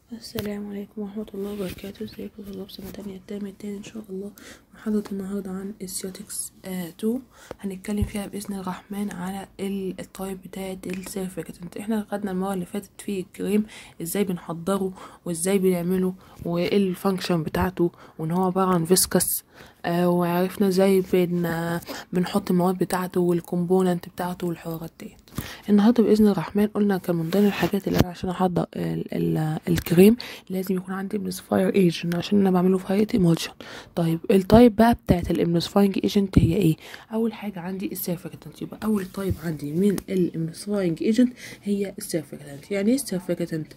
السلام عليكم ورحمة الله وبركاته ازيكم طلاب سنة تانية الترم التاني ان شاء الله محاضرة النهاردة عن السيوتكس 2 هنتكلم فيها بإذن الرحمن على ال- الطيب بتاعة السيرفكتنت احنا خدنا المرة اللي فاتت في الكريم ازاي بنحضره وازاي بنعمله وايه الفانكشن بتاعته وان هو عبارة عن فيسكس آه وعرفنا ازاي بن آه بنحط المواد بتاعته والكومبوننت بتاعته والحوارات ديت النهارده باذن الرحمن قلنا كان من ضمن الحاجات اللي انا عشان احضر ال ال الكريم لازم يكون عندي امنسفاير ايجنت عشان انا بعمله في هيئه ايمولشن طيب التايب بقى بتاعت الامنسفاينج ايجنت هي ايه اول حاجه عندي السيرفكتنت يبقى اول تايب عندي من الامنسفاينج ايجنت هي السيرفكتنت يعني ايه السيرفكتنت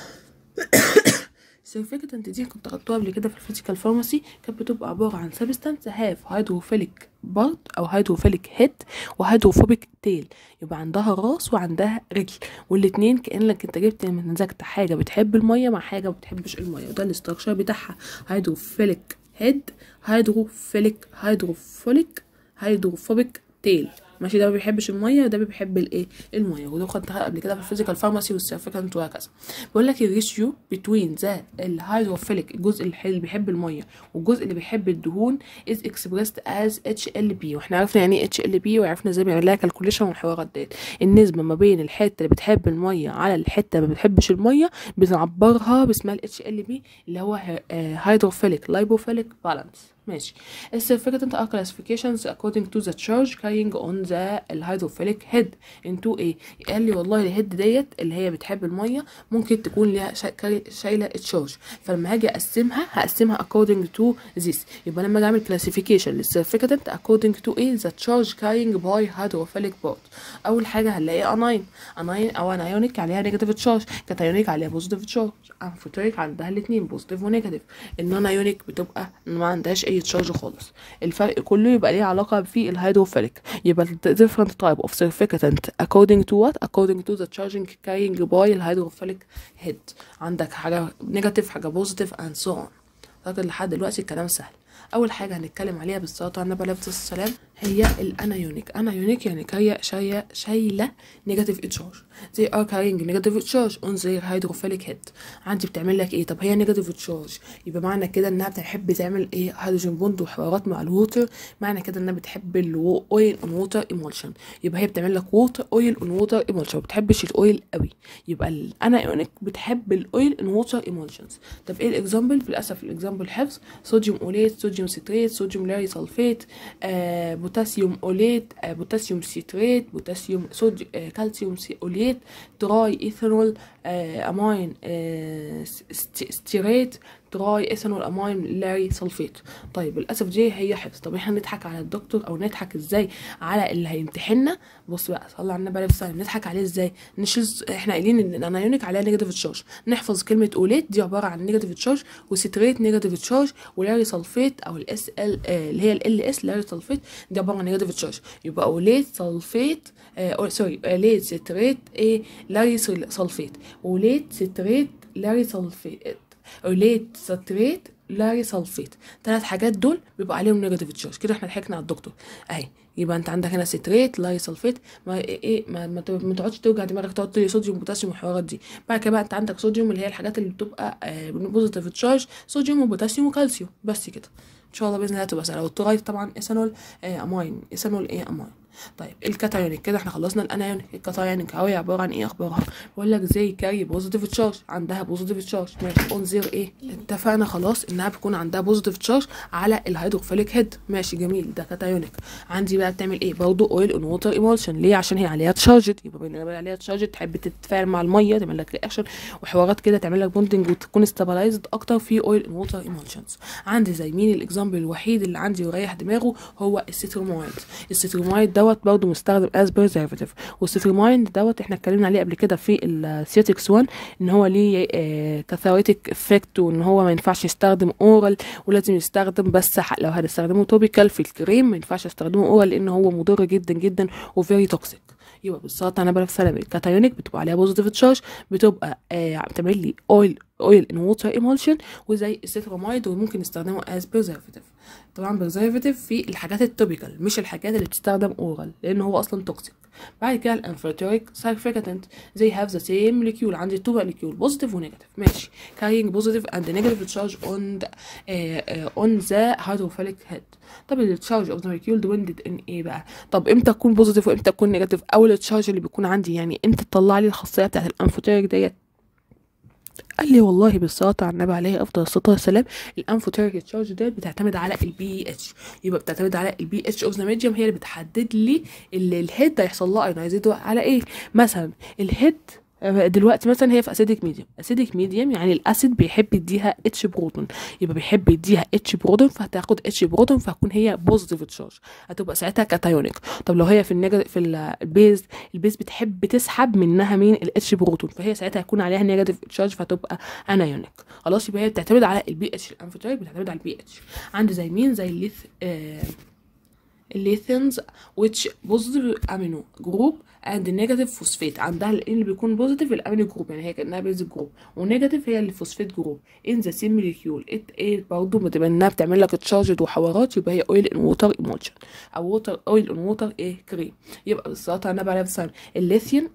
السيرفكتنت دي كنت خدتوها قبل كده في الفيزيكال فارماسي كانت بتبقى عباره عن سبستانس هاف هيدروفيليك بارت او هيدروفيليك هيد وهيدروفوبيك تيل يبقى عندها راس وعندها رجل والاتنين كانك انت جبت مزجت حاجه بتحب الميه مع حاجه ما بتحبش الميه وده الاستراكشر بتاعها هيدروفيليك هيد هيدروفيليك هيدروفوليك هيدروفوبيك تيل ماشي ده ما بيحبش الميه وده بيحب الايه الميه وده خدتها قبل كده في الفيزيكال فارماسي والسيرفيكانت وهكذا بيقول لك الريشيو بتوين ذا الهيدروفيليك الجزء اللي اللي بيحب الميه والجزء اللي بيحب الدهون از اكسبريسد از اتش ال بي واحنا عرفنا يعني ايه اتش ال بي وعرفنا ازاي بنعمل لها كالكوليشن والحوارات ديت النسبه ما بين الحته اللي بتحب الميه على الحته اللي ما بتحبش الميه بنعبرها باسمها الاتش ال بي اللي هو هيدروفيليك لايبوفيليك بالانس ماشي السيرفكتنت are classifications according to the charge carrying on the الهيدروفيليك head into ايه قال لي والله الهيد ديت اللي هي بتحب الميه ممكن تكون ليها شايله التشارج فلما هاجي اقسمها هقسمها according to this يبقى لما اجي اعمل classification للسيرفكتنت according to ايه the charge carrying by hydrophilic part اول حاجه هنلاقي اناين اناين او انايونيك عليها نيجاتيف تشارج كاتايونيك عليها بوزيتيف تشارج انفوتريك عندها الاثنين بوزيتيف ونيجاتيف النون ايونيك بتبقى ما عندهاش اي تشارج خالص الفرق كله يبقى ليه علاقه في الهيدروفيليك يبقى different type of surfactant according to what according to the charging carrying by الهيدروفيليك head عندك حاجه نيجاتيف حاجه بوزيتيف and so on فاكر لحد دلوقتي الكلام سهل اول حاجه هنتكلم عليها بالصلاه على النبي عليه السلام هي الانايونيك انايونيك يعني كارية شاية شايله نيجاتيف تشارج they are carrying negative charge on their hydrophilic head عندي بتعمل لك ايه طب هي نيجاتيف تشارج يبقى معنى كده انها بتحب تعمل ايه هيدروجين بوند وحوارات مع الووتر معنى كده انها بتحب الاويل اون ووتر ايمولشن يبقى هي بتعمل لك ووتر اويل اون ووتر ايمولشن ما بتحبش الاويل قوي يبقى الانايونيك بتحب الاويل اون ووتر ايمولشنز طب ايه الاكزامبل للاسف الاكزامبل حفظ صوديوم اوليت صوديوم سيتريت صوديوم لاري سلفيت آه بوتاسيوم اوليت آه بوتاسيوم سيتريت بوتاسيوم صوديوم آه كالسيوم اوليت تراي ايثانول آه امين آه ستيريت تراي ايثانول امين لاري سلفيت طيب للاسف دي هي حفظ طب احنا نضحك على الدكتور او نضحك ازاي على اللي هيمتحننا بص بقى صلى على النبي عليه الصلاه نضحك عليه ازاي نشيل احنا قايلين ان الانايونيك عليها نيجاتيف تشارج نحفظ كلمه اوليت دي عباره عن نيجاتيف تشارج وستريت نيجاتيف تشارج ولاري سلفيت او الاس ال اللي هي ال اس لاري سلفيت دي عباره عن نيجاتيف تشارج يبقى اوليت سلفيت آه سوري اوليت ستريت ايه لاري سلفيت اوليت ستريت لاري سلفيت اوليت ستريت لاري سلفيت ثلاث حاجات دول بيبقى عليهم نيجاتيف تشارج كده احنا ضحكنا على الدكتور اهي يبقى انت عندك هنا ستريت لاري سلفيت ما ايه ما, ما, ما تقعدش توجع دماغك تقعد تقول صوديوم بوتاسيوم والحوارات دي بعد كده بقى انت عندك صوديوم اللي هي الحاجات اللي بتبقى آه بوزيتيف تشارج صوديوم وبوتاسيوم وكالسيوم بس كده ان شاء الله باذن الله تبقى سهله والترايت طبعا ايثانول آه امين ايثانول ايه امين طيب الكاتايونيك كده احنا خلصنا الانايونيك الكاتايونيك هي عباره عن ايه اخبارها بقول لك زي كاري بوزيتيف تشارج عندها بوزيتيف تشارج ماشي اون زير ايه اتفقنا خلاص انها بيكون عندها بوزيتيف تشارج على الهيدروفيليك هيد ماشي جميل ده كاتايونيك عندي بقى بتعمل ايه برضه اويل اون ووتر ايمولشن ليه عشان هي عليها تشارجد يبقى بما عليها تشارجد تحب تتفاعل مع الميه تعمل لك رياكشن وحوارات كده تعمل لك بوندنج وتكون استابلايزد اكتر في اويل اون ووتر ايمولشنز عندي زي مين الاكزامبل الوحيد اللي عندي يريح دماغه هو السترومايد السترومايد دوت برضه مستخدم از بريزرفاتيف والسترومايد دوت احنا اتكلمنا عليه قبل كده في السيوتكس 1 ان هو ليه آه كاثوريتك افكت وان هو ما ينفعش يستخدم اورال ولازم يستخدم بس لو هنستخدمه توبيكال في الكريم ما ينفعش استخدمه اورال لان هو مضر جدا جدا وفيري توكسيك يبقى بالظبط انا بقى في سلام الكاتايونيك بتبقى عليها بوزيتيف تشارج بتبقى آه بتعمل لي اويل oil in water emulsion وزي السيتراميد وممكن نستخدمه as preservative طبعا preservative في الحاجات التوبيكال مش الحاجات اللي بتستخدم اورال لان هو اصلا توكسيك بعد كده الانفرتوريك سيرفيكتنت زي have the same molecule عندي two molecule positive و negative ماشي carrying positive and negative charge on the, uh, uh, on the hydrophilic head طب التشارج اوف ذا molecule depended in ايه بقى طب امتى تكون بوزيتيف وامتى تكون نيجاتيف او التشارج اللي بيكون عندي يعني امتى تطلع لي الخاصيه بتاعت الانفوتيريك ديت قال لي والله بالصلاة على النبي عليه افضل الصلاة والسلام الانفوتيريك تشارج ديت بتعتمد على البي اتش يبقى بتعتمد على البي اتش اوف ذا ميديوم هي اللي بتحدد لي الهيد هيحصل لها ايونايزيد على ايه مثلا الهيد دلوقتي مثلا هي في اسيدك ميديوم اسيدك ميديوم يعني الاسيد بيحب يديها اتش بروتون يبقى بيحب يديها اتش بروتون فهتاخد اتش بروتون فهتكون هي بوزيتيف تشارج هتبقى ساعتها كاتايونيك طب لو هي في النيجاتيف في البيز البيز بتحب تسحب منها مين الاتش بروتون فهي ساعتها هيكون عليها نيجاتيف تشارج فهتبقى انايونيك خلاص يبقى هي بتعتمد على البي اتش الانفوتيريك بتعتمد على البي اتش عندي زي مين زي الليث آه الليثينز which positive amino group and negative phosphate عندها ال اللي بيكون بوزيتيف الامينو جروب يعني هي كانها بيز جروب ونيجاتيف هي الفوسفيت جروب in the same molecule it ايه برضه بتبقى انها بتعمل لك تشارجد وحوارات يبقى هي اويل ان ووتر ايمولشن او ووتر اويل ان ووتر ايه كريم يبقى بالظبط انا بقى مثلا الليثيوم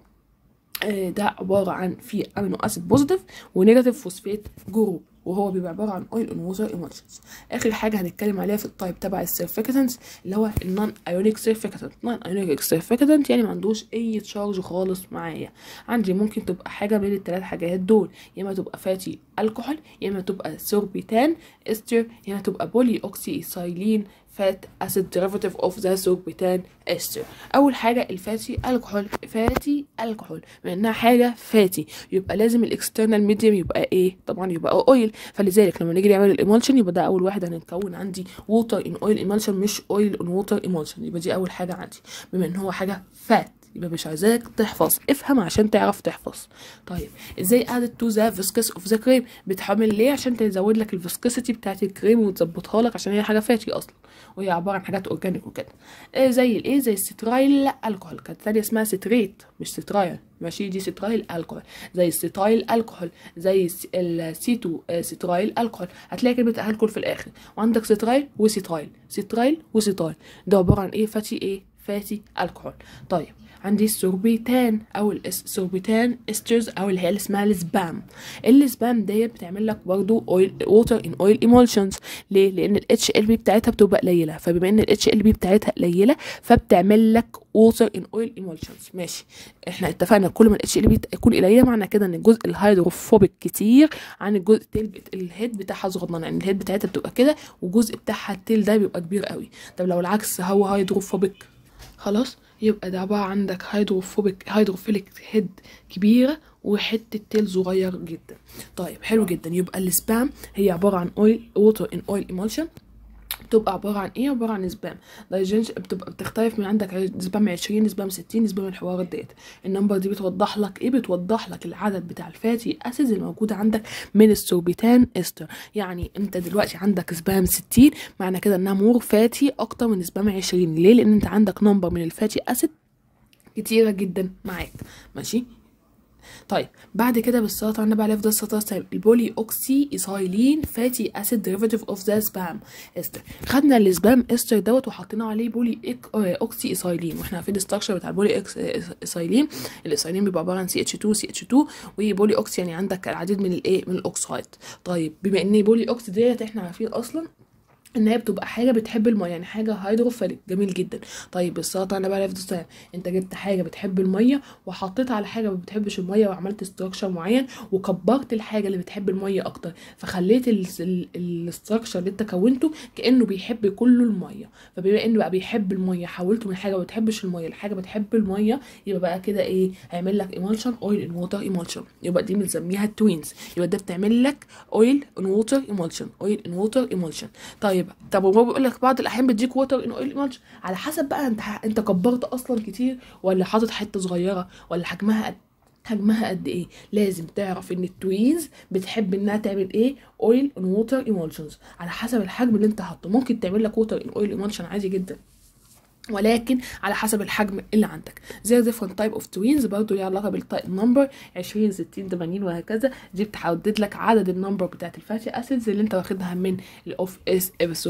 ده عبارة عن في امينو اسيد بوزيتيف ونيجاتيف فوسفيت جروب وهو بيبقى عباره عن اويل اون ووتر ايمولشنز اخر حاجه هنتكلم عليها في التايب تبع السيرفيكتنس اللي هو النون ايونيك سيرفيكتنت نون ايونيك سيرفيكتنت يعني ما عندوش اي تشارج خالص معايا عندي ممكن تبقى حاجه من الثلاث حاجات دول يا اما تبقى فاتي الكحول يا اما تبقى سوربيتان استر يا اما تبقى بولي اوكسي ايثايلين فات اسيد ديريفاتيف اوف ذا سوربيتان استر اول حاجه الفاتي الكحول فاتي الكحول بما انها حاجه فاتي يبقى لازم الاكسترنال ميديوم يبقى ايه طبعا يبقى اويل فلذلك لما نيجي نعمل الايمولشن يبقى ده اول واحد هنتكون عندي ووتر ان اويل ايمولشن مش اويل ان ووتر ايمولشن يبقى دي اول حاجه عندي بما ان هو حاجه فات يبقى مش عايزاك تحفظ افهم عشان تعرف تحفظ طيب ازاي ادد تو ذا فيسكس اوف ذا كريم بتحمل ليه عشان تزود لك الفيسكسيتي بتاعت الكريم وتظبطها لك عشان هي حاجه فاتي اصلا وهي عباره عن حاجات اورجانيك وكده إيه زي الايه زي السترايل الكحول كانت ثانيه اسمها ستريت مش سترايل ماشي دي سترايل الكحول زي الستايل الكحول زي السيتو سترايل الكحول هتلاقي كلمه الكحول في الاخر وعندك سترايل وسترايل سترايل وستايل ده عباره عن ايه فاتي ايه فاتي الكحول طيب عندي السوربيتان او السوربيتان استرز او اللي هي اللي اسمها السبام السبام ديت بتعمل لك برضو اويل ووتر ان اويل ايمولشنز ليه لان الاتش ال بي بتاعتها بتبقى قليله فبما ان الاتش ال بي بتاعتها قليله فبتعمل لك ووتر ان اويل ايمولشنز ماشي احنا اتفقنا كل ما الاتش ال بي يكون قليله معنى كده ان الجزء الهيدروفوبيك كتير عن الجزء التيل الهيد بتاعها صغنن يعني الهيد بتاعتها بتبقى كده والجزء بتاعها التيل ده بيبقى كبير قوي طب لو العكس هو هيدروفوبيك خلاص يبقى ده بقى عندك هيدروفوبيك هيدروفيليك هيد كبيرة وحتة تيل صغير جدا طيب حلو جدا يبقى السبام هي عبارة عن اويل ووتر ان اويل ايمولشن بتبقى عبارة عن ايه عبارة عن سبام دايجنش بتبقى بتختلف من عندك سبام 20 سبام 60 سبام الحوارات ديت النمبر دي بتوضح لك ايه بتوضح لك العدد بتاع الفاتي اسيدز الموجودة عندك من السوربيتان استر يعني انت دلوقتي عندك سبام 60 معنى كده انها مور فاتي اكتر من سبام 20 ليه لان انت عندك نمبر من الفاتي اسيد كتيرة جدا معاك ماشي طيب بعد كده بالصلاه على النبي عليه افضل الصلاه والسلام البولي اوكسي ايثايلين فاتي اسيد ديريفاتيف اوف ذا سبام استر خدنا السبام استر دوت وحطينا عليه بولي إك... اوكسي ايثايلين واحنا عارفين الاستراكشر بتاع البولي إكس... ايثايلين الايثايلين بيبقى عباره عن سي اتش 2 سي اتش 2 وبولي اوكسي يعني عندك العديد من الايه من الاوكسايد طيب بما ان بولي اوكسي ديت احنا عارفين اصلا ان هي بتبقى حاجه بتحب الميه يعني حاجه هيدروفيليك جميل جدا طيب السلطه انا بقى السلام انت جبت حاجه بتحب الميه وحطيتها على حاجه ما بتحبش الميه وعملت استراكشر معين وكبرت الحاجه اللي بتحب الميه اكتر فخليت الاستراكشر اللي انت كونته كانه بيحب كله الميه فبما انه بقى بيحب الميه حولته من حاجه ما بتحبش الميه لحاجه بتحب الميه يبقى بقى كده ايه هيعمل لك ايمولشن اويل ان ووتر ايمولشن يبقى دي بنسميها التوينز يبقى ده بتعمل لك اويل ان ووتر ايمولشن اويل ان ووتر ايمولشن طيب طب وهو بيقول لك بعض الاحيان بيديك ووتر ان اويل ايمولشن على حسب بقى انت انت كبرت اصلا كتير ولا حاطط حته صغيره ولا حجمها قد حجمها قد ايه لازم تعرف ان التوينز بتحب انها تعمل ايه اويل ان ووتر ايمولشنز على حسب الحجم اللي انت حاطه ممكن تعمل لك ووتر ان اويل ايمولشن عادي جدا ولكن على حسب الحجم اللي عندك زي different type of twins برضه ليها علاقه بالتايب نمبر 20 60 80 وهكذا دي بتحدد لك عدد النمبر بتاعت الفاتي اسيدز اللي انت واخدها من الاوف اس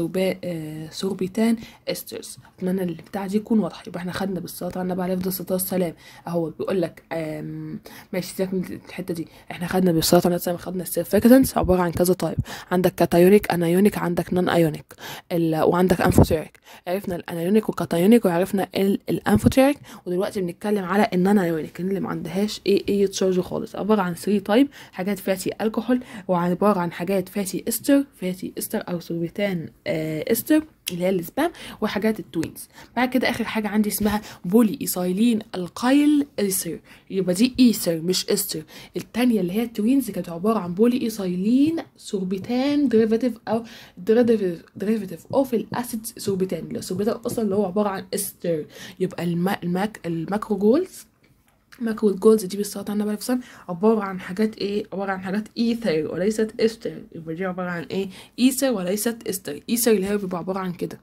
سوربيتان استرز اتمنى البتاع دي يكون واضح يبقى احنا خدنا بالصلاه على النبي عليه الصلاه والسلام اهو بيقول لك آم، ماشي سيبك من الحته دي احنا خدنا بالصلاه على النبي خدنا السيرفيكتنس عباره عن كذا تايب عندك كاتايونيك انايونيك عندك نون ايونيك ال- وعندك انفوتيريك عرفنا الانايونيك والكاتايونيك وعرفنا ال- الانفوتيريك ودلوقتي بنتكلم على النون ايونيك اللي ما عندهاش ايه اي تشارج خالص عباره عن 3 تايب حاجات فاتي الكحول وعباره عن حاجات فاتي استر فاتي استر او سوربيتان آه استر اللي هي السبام وحاجات التوينز بعد كده اخر حاجه عندي اسمها بولي ايثايلين القايل ايثر يبقى دي ايثر مش استر التانية اللي هي التوينز كانت عباره عن بولي ايثايلين سوربيتان ديريفاتيف او ديريفاتيف ديريفاتيف اوف الاسيد سوربيتان السوربيتان اصلا اللي هو عباره عن استر يبقى الما الماك الماكرو جولز ماكرو الجولز دي بالصلاه على النبي عليه عباره عن حاجات ايه عباره عن حاجات ايثر وليست استر يبقى دي عباره عن ايه ايثر وليست استر ايثر اللي هي بيبقى عباره عن كده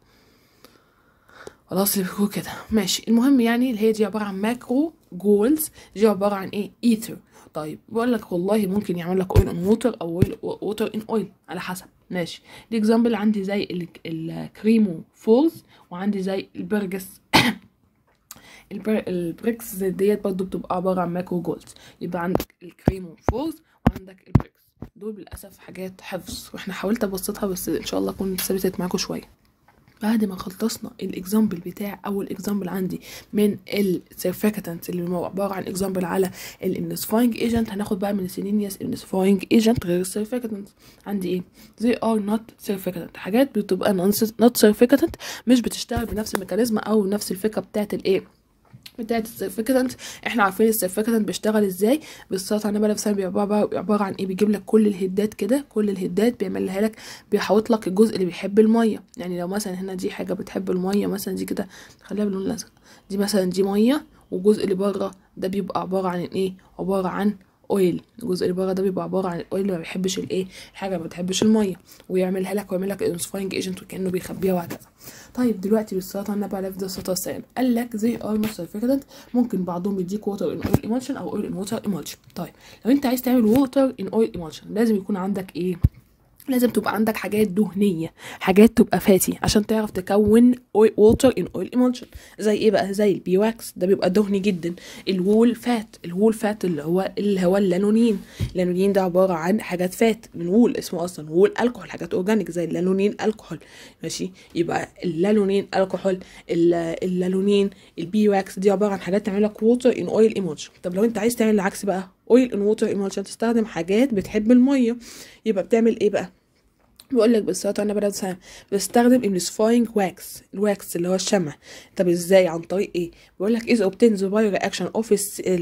خلاص اللي بيكون كده ماشي المهم يعني اللي هي دي عباره عن ماكرو جولز دي عباره عن ايه ايثر طيب بقول لك والله ممكن يعمل لك اويل ان ووتر او ووتر ان اويل على حسب ماشي دي اكزامبل عندي زي ال- الكريمو فولز وعندي زي البرجس البر... البريكس ديت برضو بتبقى عبارة عن ماكرو جولز يبقى عندك الكريمو فولز وعندك البريكس دول للأسف حاجات حفظ واحنا حاولت ابسطها بس ان شاء الله اكون ثبتت معاكم شوية بعد ما خلصنا الاكزامبل بتاع اول اكزامبل عندي من السيرفيكتنت اللي هو عباره عن اكزامبل على الامنسفاينج ايجنت هناخد بقى من السينينيوس امنسفاينج ايجنت غير السيرفيكتنت عندي ايه they are not surfactant حاجات بتبقى not surfactant مش بتشتغل بنفس الميكانيزم او نفس الفكره بتاعت الايه بتاعت السيرفيكتنت احنا عارفين السيرفيكتنت بيشتغل ازاي بالصوت على نبي نفسها بيبقى عباره عن ايه بيجيب لك كل الهدات كده كل الهدات بيعملها لك بيحوط لك الجزء اللي بيحب الميه يعني لو مثلا هنا دي حاجه بتحب الميه مثلا دي كده خليها باللون الازرق دي مثلا دي ميه والجزء اللي بره ده بيبقى عباره عن ايه عباره عن اويل الجزء اللي بره ده بيبقى عباره عن الاويل اللي ما بيحبش الايه حاجه ما بتحبش الميه ويعملها لك ويعمل لك انسفاينج ايجنت وكانه بيخبيها وهكذا طيب دلوقتي بالصلاه على النبي عليه الصلاه والسلام قال لك زي ار مسترفيكتنت ممكن بعضهم يديك ووتر ان اويل ايمولشن او اويل ان ووتر ايمولشن طيب لو انت عايز تعمل ووتر ان اويل ايمولشن لازم يكون عندك ايه لازم تبقى عندك حاجات دهنيه حاجات تبقى فاتي عشان تعرف تكون ووتر ان اويل ايمولشن زي ايه بقى زي البي واكس ده بيبقى دهني جدا الوول فات الوول فات اللي هو اللي هو اللانونين اللانونين ده عباره عن حاجات فات من وول اسمه اصلا وول الكحول حاجات اورجانيك زي اللانونين الكحول ماشي يبقى اللانونين الكحول اللانونين البي واكس دي عباره عن حاجات تعمل لك ووتر ان اويل ايمولشن طب لو انت عايز تعمل العكس بقى اويل ان ووتر ايمولشن تستخدم حاجات بتحب الميه يبقى بتعمل ايه بقى بيقول لك بالصلاه على النبي عليه بستخدم امنسفاينج واكس الواكس اللي هو الشمع طب ازاي عن طريق ايه بيقول لك is obtained by reaction of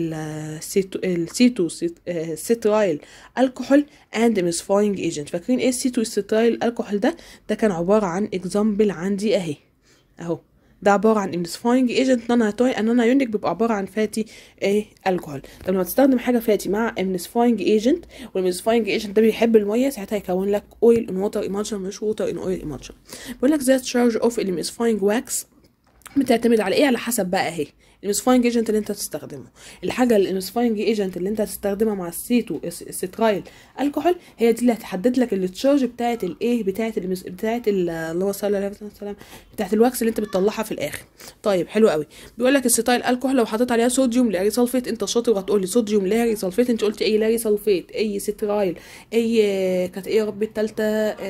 السيتو سيترايل الكحول اند امنسفاينج ايجنت فاكرين ايه السيتو سيترايل الكحول ده ده كان عباره عن اكزامبل عندي اهي اهو ده عباره عن امنسفاينج ايجنت نون نون ايونيك بيبقى عباره عن فاتي ايه الكحول طب لما تستخدم حاجه فاتي مع امنسفاينج ايجنت والامنسفاينج ايجنت ده بيحب الميه ساعتها يكون لك اويل ان ووتر ايمالشن مش ووتر ان اويل ايمالشن بيقول لك ذات تشارج اوف الامنسفاينج واكس بتعتمد على ايه على حسب بقى اهي الامسفاينج ايجنت اللي انت هتستخدمه الحاجه الامسفاينج ايجنت اللي انت هتستخدمها مع السيتو السترايل الكحول هي دي اللي هتحدد لك التشارج بتاعه الايه بتاعه المس... بتاعه اللهم صل على وسلم بتاعه الواكس اللي انت بتطلعها في الاخر طيب حلو قوي بيقول لك السترايل الكحول لو حطيت عليها صوديوم لاري سلفيت انت شاطر وهتقول لي صوديوم لاري سلفيت انت قلت ايه لاري سلفيت اي سترايل اي كانت ايه يا رب التالتة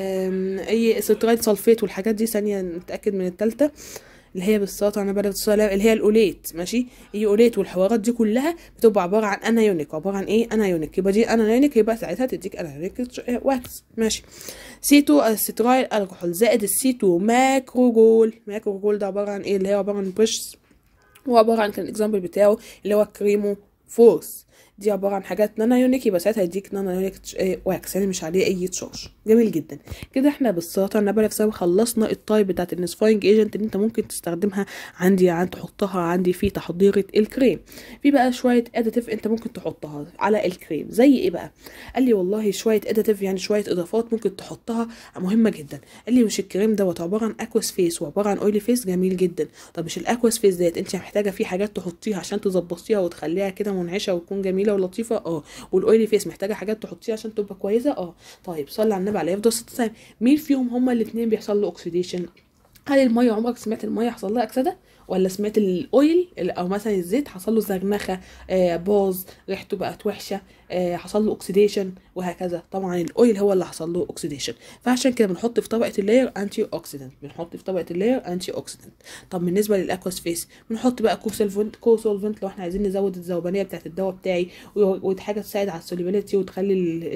اي سترايل سلفيت والحاجات دي ثانيه نتاكد من التالتة اللي هي بالصلاه على النبي الصلاه اللي هي الاوليت ماشي هي اوليت والحوارات دي كلها بتبقى عباره عن انايونيك عباره عن ايه انايونيك يبقى دي انايونيك يبقى ساعتها تديك انايونيك واكس ماشي سيتو السترايل الكحول زائد السيتو ماكروجول ماكروجول ده عباره عن ايه اللي هي عباره عن بريش هو عباره عن كان الاكزامبل بتاعه اللي هو كريمو فورس دي عباره عن حاجات نون ايونيك يبقى ساعتها يديك نون ايونيك واكس يعني مش عليه اي تشارج جميل جدا كده احنا بالسلطه النبله في خلصنا التايب بتاعت النسفاينج ايجنت اللي انت ممكن تستخدمها عندي عن تحطها عندي في تحضيره الكريم في بقى شويه اديتيف انت ممكن تحطها على الكريم زي ايه بقى قال لي والله شويه اديتيف يعني شويه اضافات ممكن تحطها مهمه جدا قال لي مش الكريم دوت عباره عن اكواس فيس وعباره عن اويلي فيس جميل جدا طب مش الاكواس فيس ديت انت محتاجه في حاجات تحطيها عشان تظبطيها وتخليها كده منعشه وتكون جميله ولطيفه اه والاويلي فيس محتاجه حاجات تحطيها عشان تبقى كويسه اه طيب صلي على النبي عليه افضل ست سلام مين فيهم هما الاثنين بيحصل له اوكسيديشن هل الميه عمرك سمعت الميه حصل لها اكسده ولا سمعت الاويل او مثلا الزيت حصل له زرنخه آه باظ ريحته بقت وحشه آه حصل له اوكسيديشن وهكذا طبعا الاويل هو اللي حصل له اوكسيديشن فعشان كده بنحط في طبقه اللاير انتي اوكسيدنت بنحط في طبقه اللاير انتي اوكسيدنت طب بالنسبه للاكواس فيس بنحط بقى كوسولفنت كوسولفنت لو احنا عايزين نزود الذوبانيه بتاعت الدواء بتاعي وحاجه تساعد على السوليبيليتي وتخلي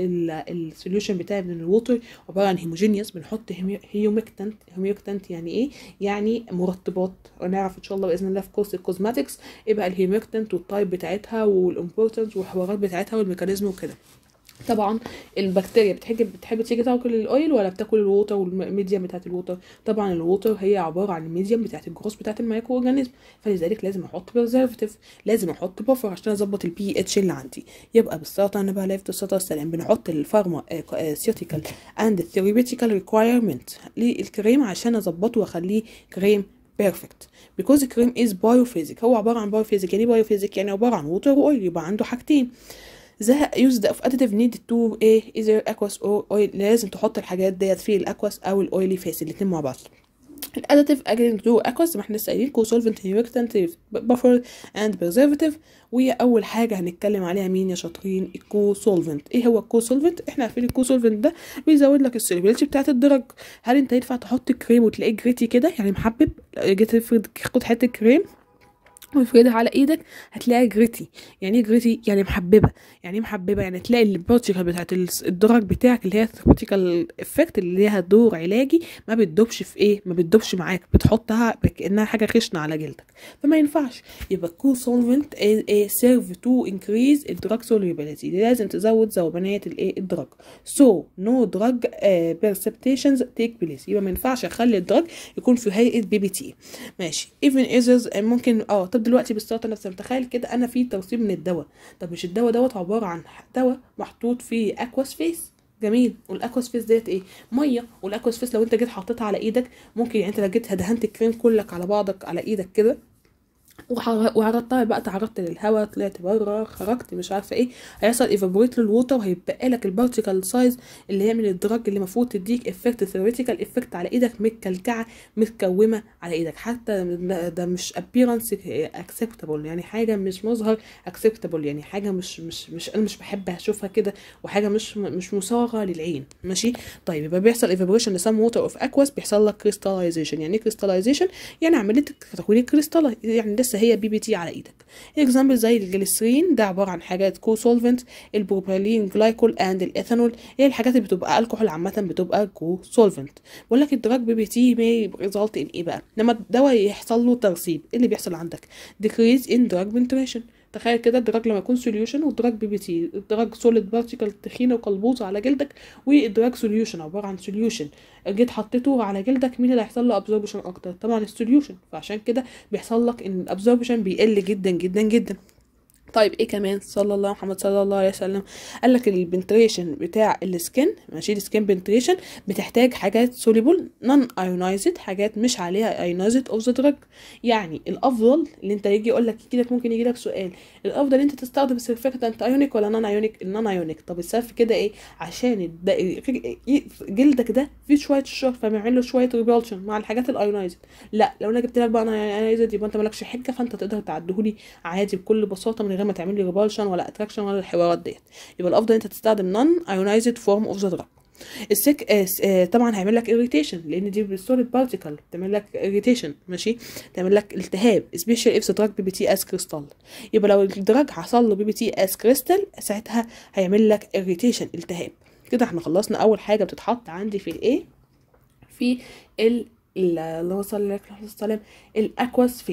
السوليوشن بتاعي من الووتر عباره عن هيموجينيوس بنحط هيوميكتنت هيوميكتنت يعني ايه يعني مرطبات ونعرف ان شاء الله باذن الله في كورس الكوزماتكس ايه بقى الهيوميكتنت والتايب بتاعتها والامبورتنس والحوارات بتاعتها والميكانيزم وكده طبعا البكتيريا بتحب بتحب تيجي تاكل الاويل ولا بتاكل الووتر والميديم بتاعت الووتر طبعا الووتر هي عباره عن الميديم بتاعت الجروس بتاعت المايكرو اورجانيزم فلذلك لازم احط بريزرفاتيف لازم احط بفر عشان اظبط البي اتش اللي عندي يبقى بالسلطه انا بقى لافت السلطه والسلام بنحط الفارما سيوتيكال اند ثيوريتيكال ريكوايرمنت للكريم عشان اظبطه واخليه كريم بيرفكت بيكوز كريم از بايوفيزيك هو عباره عن بايوفيزيك يعني بايوفيزيك يعني عباره عن ووتر واويل يبقى عنده حاجتين the used of additive needed to ايه either aqueous or oil لازم تحط الحاجات ديت في الاكواس او الاويلي فيس الاتنين مع بعض الاديتيف اجرينج تو اكواس ما احنا لسه قايلين كو سولفنت هيوكتنت بفر اند بريزرفاتيف واول حاجه هنتكلم عليها مين يا شاطرين الكو سولفنت ايه هو الكو سولفنت احنا عارفين الكو سولفنت ده بيزود لك السوليبيليتي بتاعه الدرج هل انت ينفع تحط كريم وتلاقيه جريتي كده يعني محبب جيت تفرد خد حته كريم وافردها على ايدك هتلاقيها جريتي يعني ايه جريتي يعني محببه يعني ايه محببه يعني تلاقي البارتيكل بتاعت الدرج بتاعك اللي هي ثيرابيوتيكال افكت اللي ليها دور علاجي ما بتدوبش في ايه ما بتدوبش معاك بتحطها كانها حاجه خشنه على جلدك فما ينفعش يبقى كو سولفنت سيرف تو انكريز الدراج سوليبيليتي لازم تزود ذوبانيه الايه الدرج سو نو دراج بيرسبتيشنز تيك بليس يبقى ما ينفعش اخلي الدرج يكون في هيئه بي بي تي ماشي ايفن ايزرز ممكن اه طب دلوقتي بالسلطه نفسها متخيل كده انا في ترسيب من الدواء طب مش الدواء دوت عباره عن دواء محطوط في اكواس فيس جميل والاكواس فيس ديت ايه ميه والاكواس فيس لو انت جيت حطيتها على ايدك ممكن يعني انت لو جيت دهنت الكريم كلك على بعضك على ايدك كده وعرضتها بقى تعرضت للهواء طلعت بره خرجت مش عارفه ايه هيحصل ايفابوريت للووتر وهيبقى لك البارتيكل سايز اللي هي من الدرج اللي المفروض تديك افكت ثيوريتيكال افكت على ايدك متكلكعه متكومه على ايدك حتى ده مش ابيرنس اكسبتابل يعني حاجه مش مظهر اكسبتابل يعني حاجه مش مش مش انا مش بحب اشوفها كده وحاجه مش مش مصاغه للعين ماشي طيب يبقى بيحصل ايفابوريشن لسام ووتر اوف اكواس بيحصل لك كريستاليزيشن يعني ايه كريستاليزيشن يعني عمليه تكوين الكريستال يعني لسه هي بي بي تي على ايدك اكزامبل زي الجليسرين ده عباره عن حاجات كو سولفنت البروبيلين جلايكول اند الايثانول هي الحاجات اللي بتبقى الكحول عامه بتبقى كو سولفنت بقول لك الدراج بي بي تي مي ريزلت ان ايه بقى لما الدواء يحصل له ترسيب ايه اللي بيحصل عندك decrease in drug penetration تخيل كده الدراج لما يكون سوليوشن والدراج بي بي تي الدراج سوليد بارتيكل تخينه وقلبوزه على جلدك والدراج سوليوشن عباره عن سوليوشن جيت حطيته على جلدك مين اللي هيحصل له ابزوربشن اكتر طبعا السوليوشن فعشان كده بيحصل لك ان الابزوربشن بيقل جدا جدا جدا طيب ايه كمان صلى الله محمد صلى الله عليه وسلم قال لك البنتريشن بتاع السكن ماشي السكن بنتريشن بتحتاج حاجات سوليبل نون ايونايزد حاجات مش عليها ايونايزد اوف ذا دراج يعني الافضل اللي انت يجي يقول لك يجي لك ممكن يجي لك سؤال الافضل انت تستخدم سيرفكتنت ايونيك ولا نون ايونيك النون ايونيك طب السبب في كده ايه عشان جلدك ده فيه شويه شر فبيعمل له شويه ريبولشن مع الحاجات الايونايزد لا لو انا جبت لك بقى ايونايزد يبقى انت مالكش حجه فانت تقدر تعدهولي عادي بكل بساطه من غير ما تعمل لي ريبولشن ولا اتراكشن ولا الحوارات ديت يبقى الافضل انت تستخدم نون ايونايزد فورم اوف ذا دراج السك آه آه طبعا هيعمل لك اريتيشن لان دي بالسوليد بارتيكل تعمل لك اريتيشن ماشي تعمل لك التهاب سبيشال اف دراج بي بي تي اس كريستال يبقى لو الدراج حصل له بي بي تي اس كريستال ساعتها هيعمل لك اريتيشن التهاب كده احنا خلصنا اول حاجه بتتحط عندي في الايه في ال اللهم صل على النبي الاكواس فيس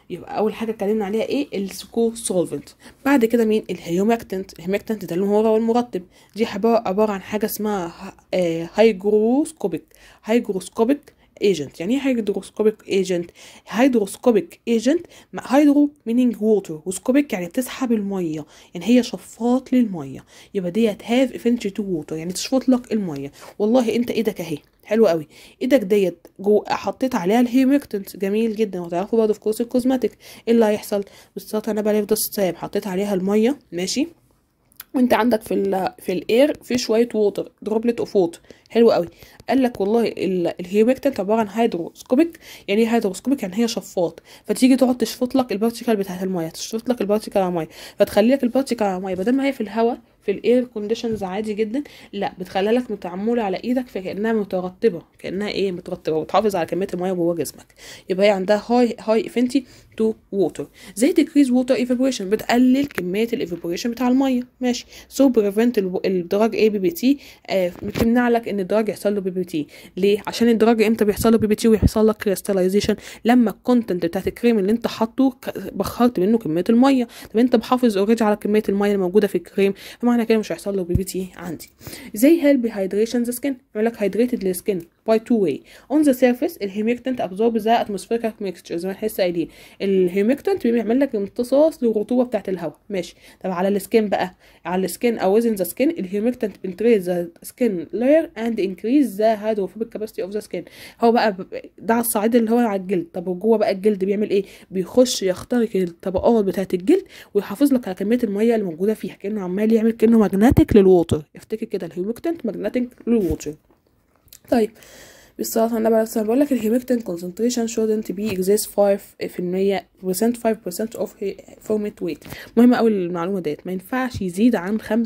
يبقى اول حاجه اتكلمنا عليها ايه السكو سولفنت بعد كده مين الهيومكتنت الهيومكتنت ده اللي هو المرطب دي عباره عباره عن حاجه اسمها هايجروسكوبيك هايجروسكوبيك ايجنت يعني ايه هيدروسكوبيك ايجنت هيدروسكوبيك ايجنت هيدرو مينينج ووتر وسكوبيك يعني بتسحب الميه يعني هي شفاط للميه يبقى ديت هاف افنتي تو ووتر يعني تشفط لك الميه والله انت ايدك اهي حلو قوي ايدك ديت جو حطيت عليها الهيومكتنت جميل جدا وتعرفوا برضه في كورس الكوزماتيك ايه اللي هيحصل بالظبط انا بلف ده الساب حطيت عليها الميه ماشي وانت عندك في ال في الاير في شويه ووتر دروبلت اوف ووتر حلو قوي قال لك والله الهيومكتنت عباره عن هيدروسكوبيك يعني ايه هيدروسكوبيك يعني هي شفاط فتيجي تقعد تشفط لك البارتيكل بتاعت الميه تشفط لك البارتيكل على الميه فتخلي لك البارتيكل على الميه بدل ما هي في الهواء في الاير كونديشنز عادي جدا لا بتخليها لك متعموله على ايدك فكانها مترطبه كانها ايه مترطبه وتحافظ على كميه الميه جوه جسمك يبقى هي عندها هاي هاي افنتي تو ووتر زي ديكريز ووتر ايفابوريشن بتقلل كميه الايفابوريشن بتاع الميه ماشي سو بريفنت الدراج اي بي بي تي بتمنع لك ان الدراج يحصل له بي بي تي ليه عشان الدراج امتى بيحصل له بي بي تي ويحصل لك كريستاليزيشن لما الكونتنت بتاعت الكريم اللي انت حاطه بخرت منه كميه الميه طب انت محافظ اوريدي على كميه الميه اللي موجوده في الكريم فمعنى كده مش هيحصل له بي بي تي عندي زي هيلب هيدريشن ذا سكين يقول لك هيدريتد السكين باي تو واي اون ذا سيرفيس الهيومكتنت ابزورب زي اتموسفيريك ميكستشر زي ما احنا لسه قايلين الهيومكتنت بيعمل لك امتصاص للرطوبه بتاعه الهواء ماشي طب على السكين بقى على السكين او وزن ذا سكين الهيومكتنت بنتريز ذا سكين لاير اند انكريز ذا هيدروفوبيك كاباسيتي اوف ذا سكين هو بقى ده على الصعيد اللي هو على الجلد طب وجوه بقى الجلد بيعمل ايه بيخش يخترق الطبقات بتاعه الجلد ويحافظ لك على كميه الميه اللي موجوده فيها كانه عمال يعمل كانه ماجنتيك للووتر افتكر كده الهيومكتنت ماجنتيك للووتر طيب بالصلاة على النبي عليه بقول لك الهيمكتين concentration shouldn't be exist 5% percent 5% of format weight مهم قوي المعلومة ديت ما ينفعش يزيد عن 5%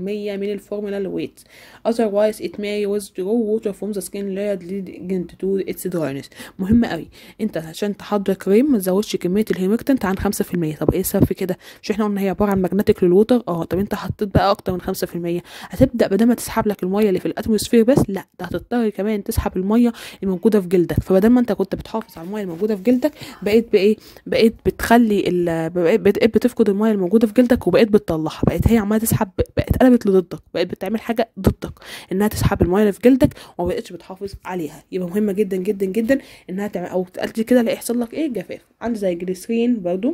من الفورمولا weight otherwise it may withdraw water from the skin layer leading to its dryness مهم قوي انت عشان تحضر كريم ما تزودش كمية الهيمكتنت عن 5% طب ايه السبب في كده مش احنا قلنا هي عبارة عن ماجنتيك للوتر اه طب انت حطيت بقى اكتر من 5% هتبدأ بدل ما تسحب لك المية اللي في الاتموسفير بس لا ده هتضطر كمان تسحب المية الموجودة في جلدك فبدل ما انت كنت بتحافظ على المية الموجودة في جلدك بقيت بايه بقيت بتخلي ال... بقيت بتفقد المية الموجودة في جلدك وبقيت بتطلعها بقيت هي عمالة تسحب بقت قلبت لضدك بقت بتعمل حاجة ضدك انها تسحب المية اللي في جلدك وما بقتش بتحافظ عليها يبقى مهمة جدا جدا جدا انها تعمل او تأدي كده لا يحصل لك ايه جفاف عندي زي جليسرين برضو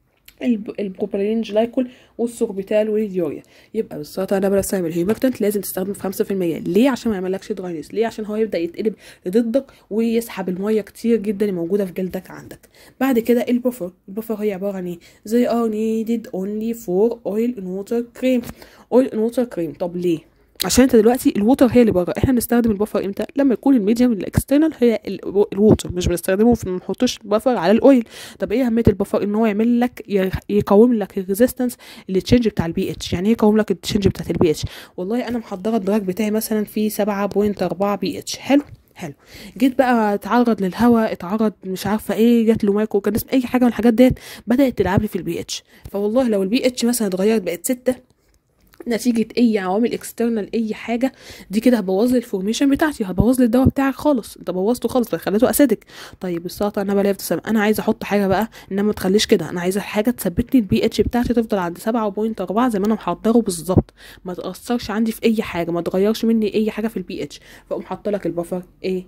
البروبالين جلايكول والسوربيتال واليوريا يبقى بالسلطه انا برسم الهيومكتنت لازم تستخدم في 5% ليه عشان ما يعملكش دراينس ليه عشان هو يبدا يتقلب ضدك ويسحب الميه كتير جدا اللي موجوده في جلدك عندك بعد كده البفر البفر هي عباره عن ايه زي ار نيدد اونلي فور اويل ان ووتر كريم اويل ان ووتر كريم طب ليه عشان انت دلوقتي الووتر هي اللي بره احنا بنستخدم البفر امتى لما يكون الميديم الاكسترنال هي الووتر مش بنستخدمه في ما نحطش بفر على الاويل طب ايه اهميه البفر ان هو يعمل لك يقاوم لك الريزيستنس للتشنج بتاع البي اتش يعني ايه يقاوم لك التشنج بتاعت البي اتش والله انا محضره الدراج بتاعي مثلا في 7.4 بي اتش حلو حلو جيت بقى اتعرض للهواء اتعرض مش عارفه ايه جات له مايكرو اورجانيزم اي حاجه من الحاجات ديت بدات تلعب لي في البي اتش فوالله لو البي اتش مثلا اتغيرت بقت 6 نتيجة اي عوامل اكسترنال اي حاجة دي كده هتبوظ لي الفورميشن بتاعتي هتبوظ لي الدواء بتاعك خالص انت بوظته خالص خليته اسيدك طيب السلطة انا بلاقي تسمى انا عايزة احط حاجة بقى انما ما تخليش كده انا عايزة حاجة تثبت لي البي اتش بتاعتي تفضل عند سبعة بوينت اربعة زي ما انا محضره بالظبط ما تأثرش عندي في اي حاجة ما تغيرش مني اي حاجة في البي اتش فاقوم حاطه لك البفر ايه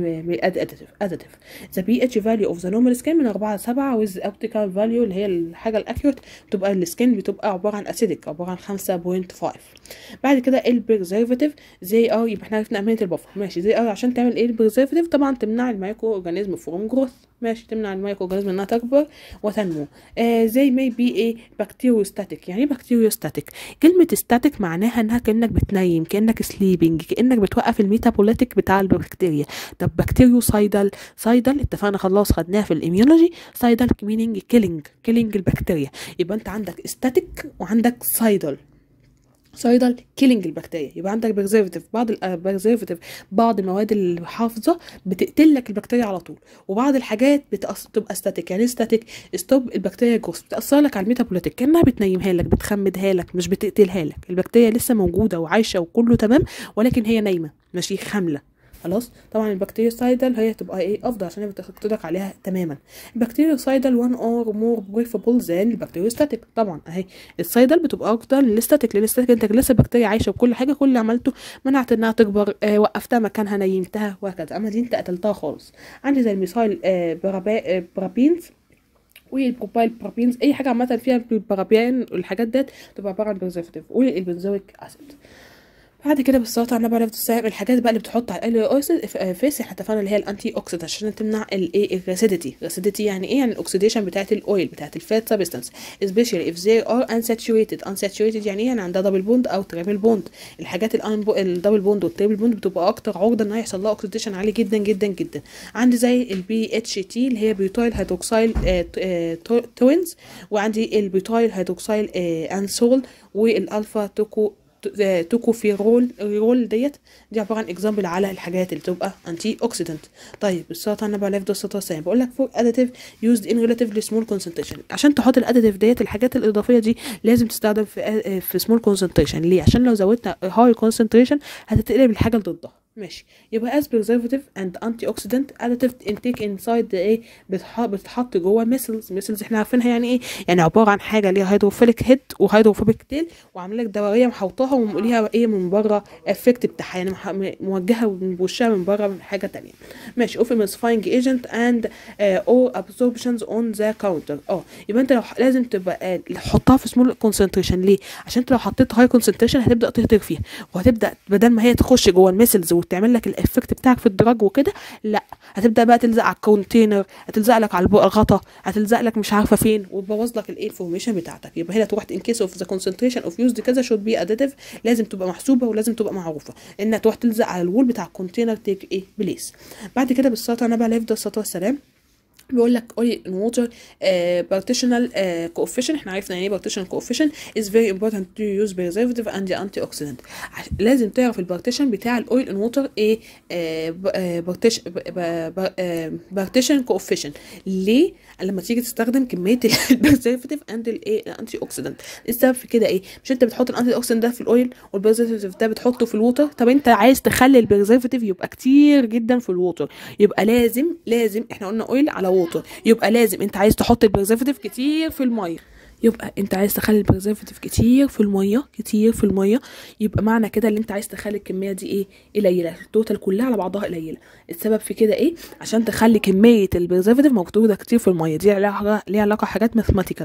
اديتيف اديتيف ذا بي اتش فاليو اوف ذا نورمال سكين من 4 ل 7 ويز اوبتيكال فاليو اللي هي الحاجه الاكيوريت بتبقى السكين بتبقى عباره عن اسيدك عباره عن 5.5 بعد كده البريزرفاتيف زي ار يبقى احنا عرفنا اهميه البفر ماشي زي ار عشان تعمل ايه البريزرفاتيف طبعا تمنع المايكرو اورجانيزم فروم جروث ماشي تمنع المايكرو اورجانيزم انها تكبر وتنمو آه زي مي بي ايه بكتيريوستاتيك يعني ايه بكتيريوستاتيك كلمه ستاتيك معناها انها كانك بتنيم كانك سليبنج كانك بتوقف الميتابوليتيك بتاع البكتيريا طب بكتيريو سايدل سايدل اتفقنا خلاص خدناها في الاميولوجي سايدل مينينج كيلينج كيلينج البكتيريا يبقى انت عندك ستاتيك وعندك سايدل سايدل كيلينج البكتيريا يبقى عندك بريزرفتيف بعض البريزرفتيف بعض المواد الحافظه بتقتل لك البكتيريا على طول وبعض الحاجات بتأثر تبقى ستاتيك يعني ستاتيك ستوب البكتيريا جروث بتاثر لك على الميتابوليتيك كانها بتنيمها لك بتخمدها لك مش بتقتلها لك البكتيريا لسه موجوده وعايشه وكله تمام ولكن هي نايمه ماشي خامله خلاص طبعا البكتيريوسايدال هي هتبقى ايه افضل عشان هي بتخترق عليها تماما البكتيريوسايدال وان اور مور بريفابل ذان البكتيريوستاتيك طبعا اهي السايدال بتبقى اكتر من الاستاتيك لان الاستاتيك انت لسه البكتيريا عايشه بكل حاجه كل اللي عملته منعت انها تكبر آه وقفتها مكانها نيمتها وهكذا اما دي انت قتلتها خالص عندي زي الميثايل آه برابا آه برابينز والبروبايل برابينز اي حاجه عامه فيها البرابيان والحاجات ديت تبقى عباره عن بريزرفاتيف والبنزويك اسيد بعد كده بالسلطه على النبي عليه الصلاه الحاجات بقى اللي بتحط على الاوكسيد فيس احنا اتفقنا اللي هي الانتي اوكسيد عشان تمنع الايه الريسيديتي الريسيديتي يعني ايه يعني الاكسيديشن بتاعت الاويل بتاعت الفات سبستانس especially if they are unsaturated unsaturated يعني ايه يعني عندها دبل بوند او تريبل بوند الحاجات الدبل بوند والتريبل بوند بتبقى اكتر عرضه ان يحصل لها اوكسيديشن عالي جدا جدا جدا عندي زي البي اتش تي اللي هي بيوتايل هيدروكسيل توينز وعندي البيوتايل هيدروكسيل انسول والالفا توكو توكوفيرول رول ديت دي عباره عن اكزامبل على الحاجات اللي تبقى انتي اوكسيدنت طيب السلطه النبي عليه الصلاه والسلام بقول لك فور اديتيف يوزد ان ريلاتيفلي سمول كونسنتريشن عشان تحط الاديتيف ديت الحاجات الاضافيه دي لازم تستخدم في في سمول كونسنتريشن ليه عشان لو زودت هاي كونسنتريشن هتتقلب الحاجه اللي ضدها ماشي يبقى as preservative and antioxidant additive intake inside the ايه بتح... بتتحط جوه ميسلز ميسلز احنا عارفينها يعني ايه يعني عباره عن حاجه ليها هيدروفيليك هيد وهيدروفوبيك تيل وعامله لك دوريه محوطاها وليها ايه من بره افكت بتاعها يعني مح... موجهه بوشها من بره من حاجه تانية ماشي اوف emulsifying agent and uh, or absorptions on the counter اه يبقى انت لو لازم تبقى تحطها في سمول كونسنتريشن ليه عشان انت لو حطيت هاي كونسنتريشن هتبدا تهتر فيها وهتبدا بدل ما هي تخش جوه الميسلز وتعمل لك الافكت بتاعك في الدرج وكده لا هتبدا بقى تلزق على الكونتينر هتلزق لك على الغطا هتلزق لك مش عارفه فين وتبوظ لك الايه الفورميشن بتاعتك يبقى هنا تروح ان كيس اوف ذا كونسنتريشن اوف يوزد كذا شود بي اديتيف لازم تبقى محسوبه ولازم تبقى معروفه انها تروح تلزق على الوول بتاع الكونتينر تيك ايه بليس بعد كده بالصلاه على النبي عليه الصلاه والسلام بيقول لك oil in water uh, partitional uh, coefficient احنا عرفنا يعني ايه partitional coefficient is very important to use preservative and antioxidant لازم تعرف البارتيشن بتاع الاويل ان ووتر ايه بارتيشن coefficient ليه لما تيجي تستخدم كميه البريزرفاتيف اند الايه الانتي اوكسيدنت السبب في كده ايه مش انت بتحط الانتي اوكسيدنت ده في الاويل والبريزرفاتيف ده بتحطه في الووتر طب انت عايز تخلي البريزرفاتيف يبقى كتير جدا في الووتر يبقى لازم لازم احنا قلنا اويل على ووتر يبقى لازم انت عايز تحط البريزرفاتيف كتير في الميه يبقى انت عايز تخلي البريزرفاتيف كتير في الميه كتير في الميه يبقى معنى كده ان انت عايز تخلي الكميه دي ايه قليله التوتال كلها على بعضها قليله السبب في كده ايه عشان تخلي كميه البريزرفاتيف موجوده كتير في الميه دي ليها ليها علاقه حاجات ماثيماتيكال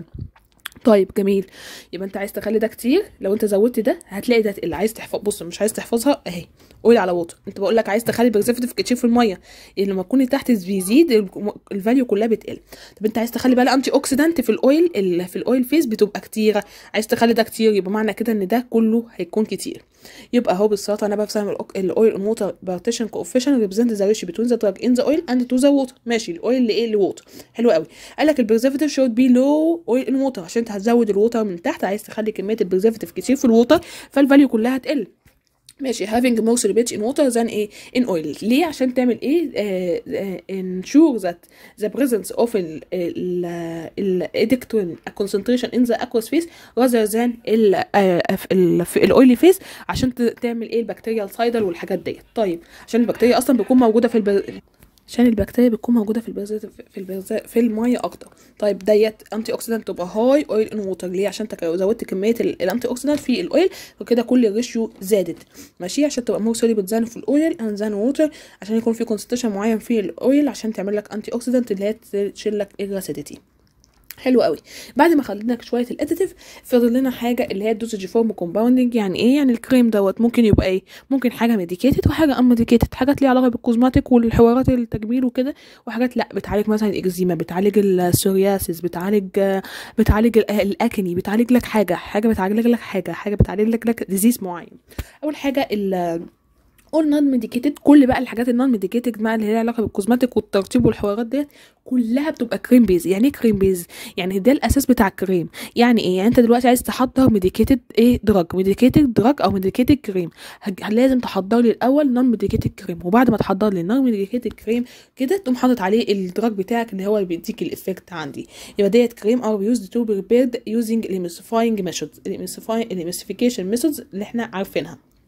طيب جميل يبقى انت عايز تخلي ده كتير لو انت زودت ده هتلاقي ده اللي عايز تحفظ بص مش عايز تحفظها اهي قول على ووتر انت بقول لك عايز تخلي البريزرفاتيف كتير في الميه يعني لما تكون تحت بيزيد الفاليو كلها بتقل طب انت عايز تخلي بقى الانتي اوكسيدانت في الاويل اللي في الاويل فيس بتبقى كتيره عايز تخلي ده كتير يبقى معنى كده ان ده كله هيكون كتير يبقى اهو بالسلطه انا بفهم الاويل ان ووتر بارتيشن كوفيشن ريبريزنت ذا ريشيو بتوين ذا دراج ان ذا اويل اند تو ذا ووتر ماشي الاويل لايه لووتر حلو قوي قال لك البريزرفاتيف شود بي لو اويل ان ووتر عشان انت هتزود الووتر من تحت عايز تخلي كميه البريزرفاتيف كتير في الووتر فالفاليو كلها هتقل ماشي having more solubility in water than ايه in oil ليه عشان تعمل ايه uh, uh, ensure that the presence of ال ال ال electron concentration in the aqueous phase rather than ال ال في الاويلي phase عشان تعمل ايه البكتيريا سايدل والحاجات ديت طيب عشان البكتيريا اصلا بتكون موجوده في الب... عشان البكتيريا بتكون موجوده في البرز في البرز في الميه اكتر طيب ديت انتي اوكسيدانت تبقى هاي اويل ان ووتر ليه عشان انت زودت كميه الانتي اوكسيدانت في الاويل وكده كل الريشيو زادت ماشي عشان تبقى مور سوليبل زان في الاويل اند زان ووتر عشان يكون في كونسنتريشن معين في الاويل عشان تعمل لك انتي اوكسيدانت اللي هي تشيل لك الراسيديتي حلو قوي بعد ما خلينا شويه الاديتيف فاضل لنا حاجه اللي هي الدوسج فورم كومباوندنج يعني ايه يعني الكريم دوت ممكن يبقى ايه ممكن حاجه ميديكيتد وحاجه ان ميديكيتد حاجات ليها علاقه بالكوزماتيك والحوارات التجميل وكده وحاجات لا بتعالج مثلا الاكزيما بتعالج السورياسيس بتعالج بتعالج الاكني بتعالج لك حاجه حاجه بتعالج لك حاجه حاجه بتعالج لك لك ديزيز معين اول حاجه ال اول نون ميديكيتد كل بقى الحاجات النون ميديكيتد بقى اللي ليها علاقه بالكوزماتيك والترطيب والحوارات ديت كلها بتبقى كريم بيز يعني ايه كريم بيز يعني ده الاساس بتاع الكريم يعني ايه يعني انت دلوقتي عايز تحضر ميديكيتد ايه دراج ميديكيتد دراج او ميديكيتد كريم لازم تحضر لي الاول نون ميديكيتد كريم وبعد ما تحضر لي النون ميديكيتد كريم كده تقوم حاطط عليه الدراج بتاعك اللي هو اللي بيديك الايفكت عندي يبقى ديت كريم ار يوزد تو بريبيرد يوزنج الاميسيفاينج ميثودز الاميسيفيكيشن ميثودز اللي احنا عارفينها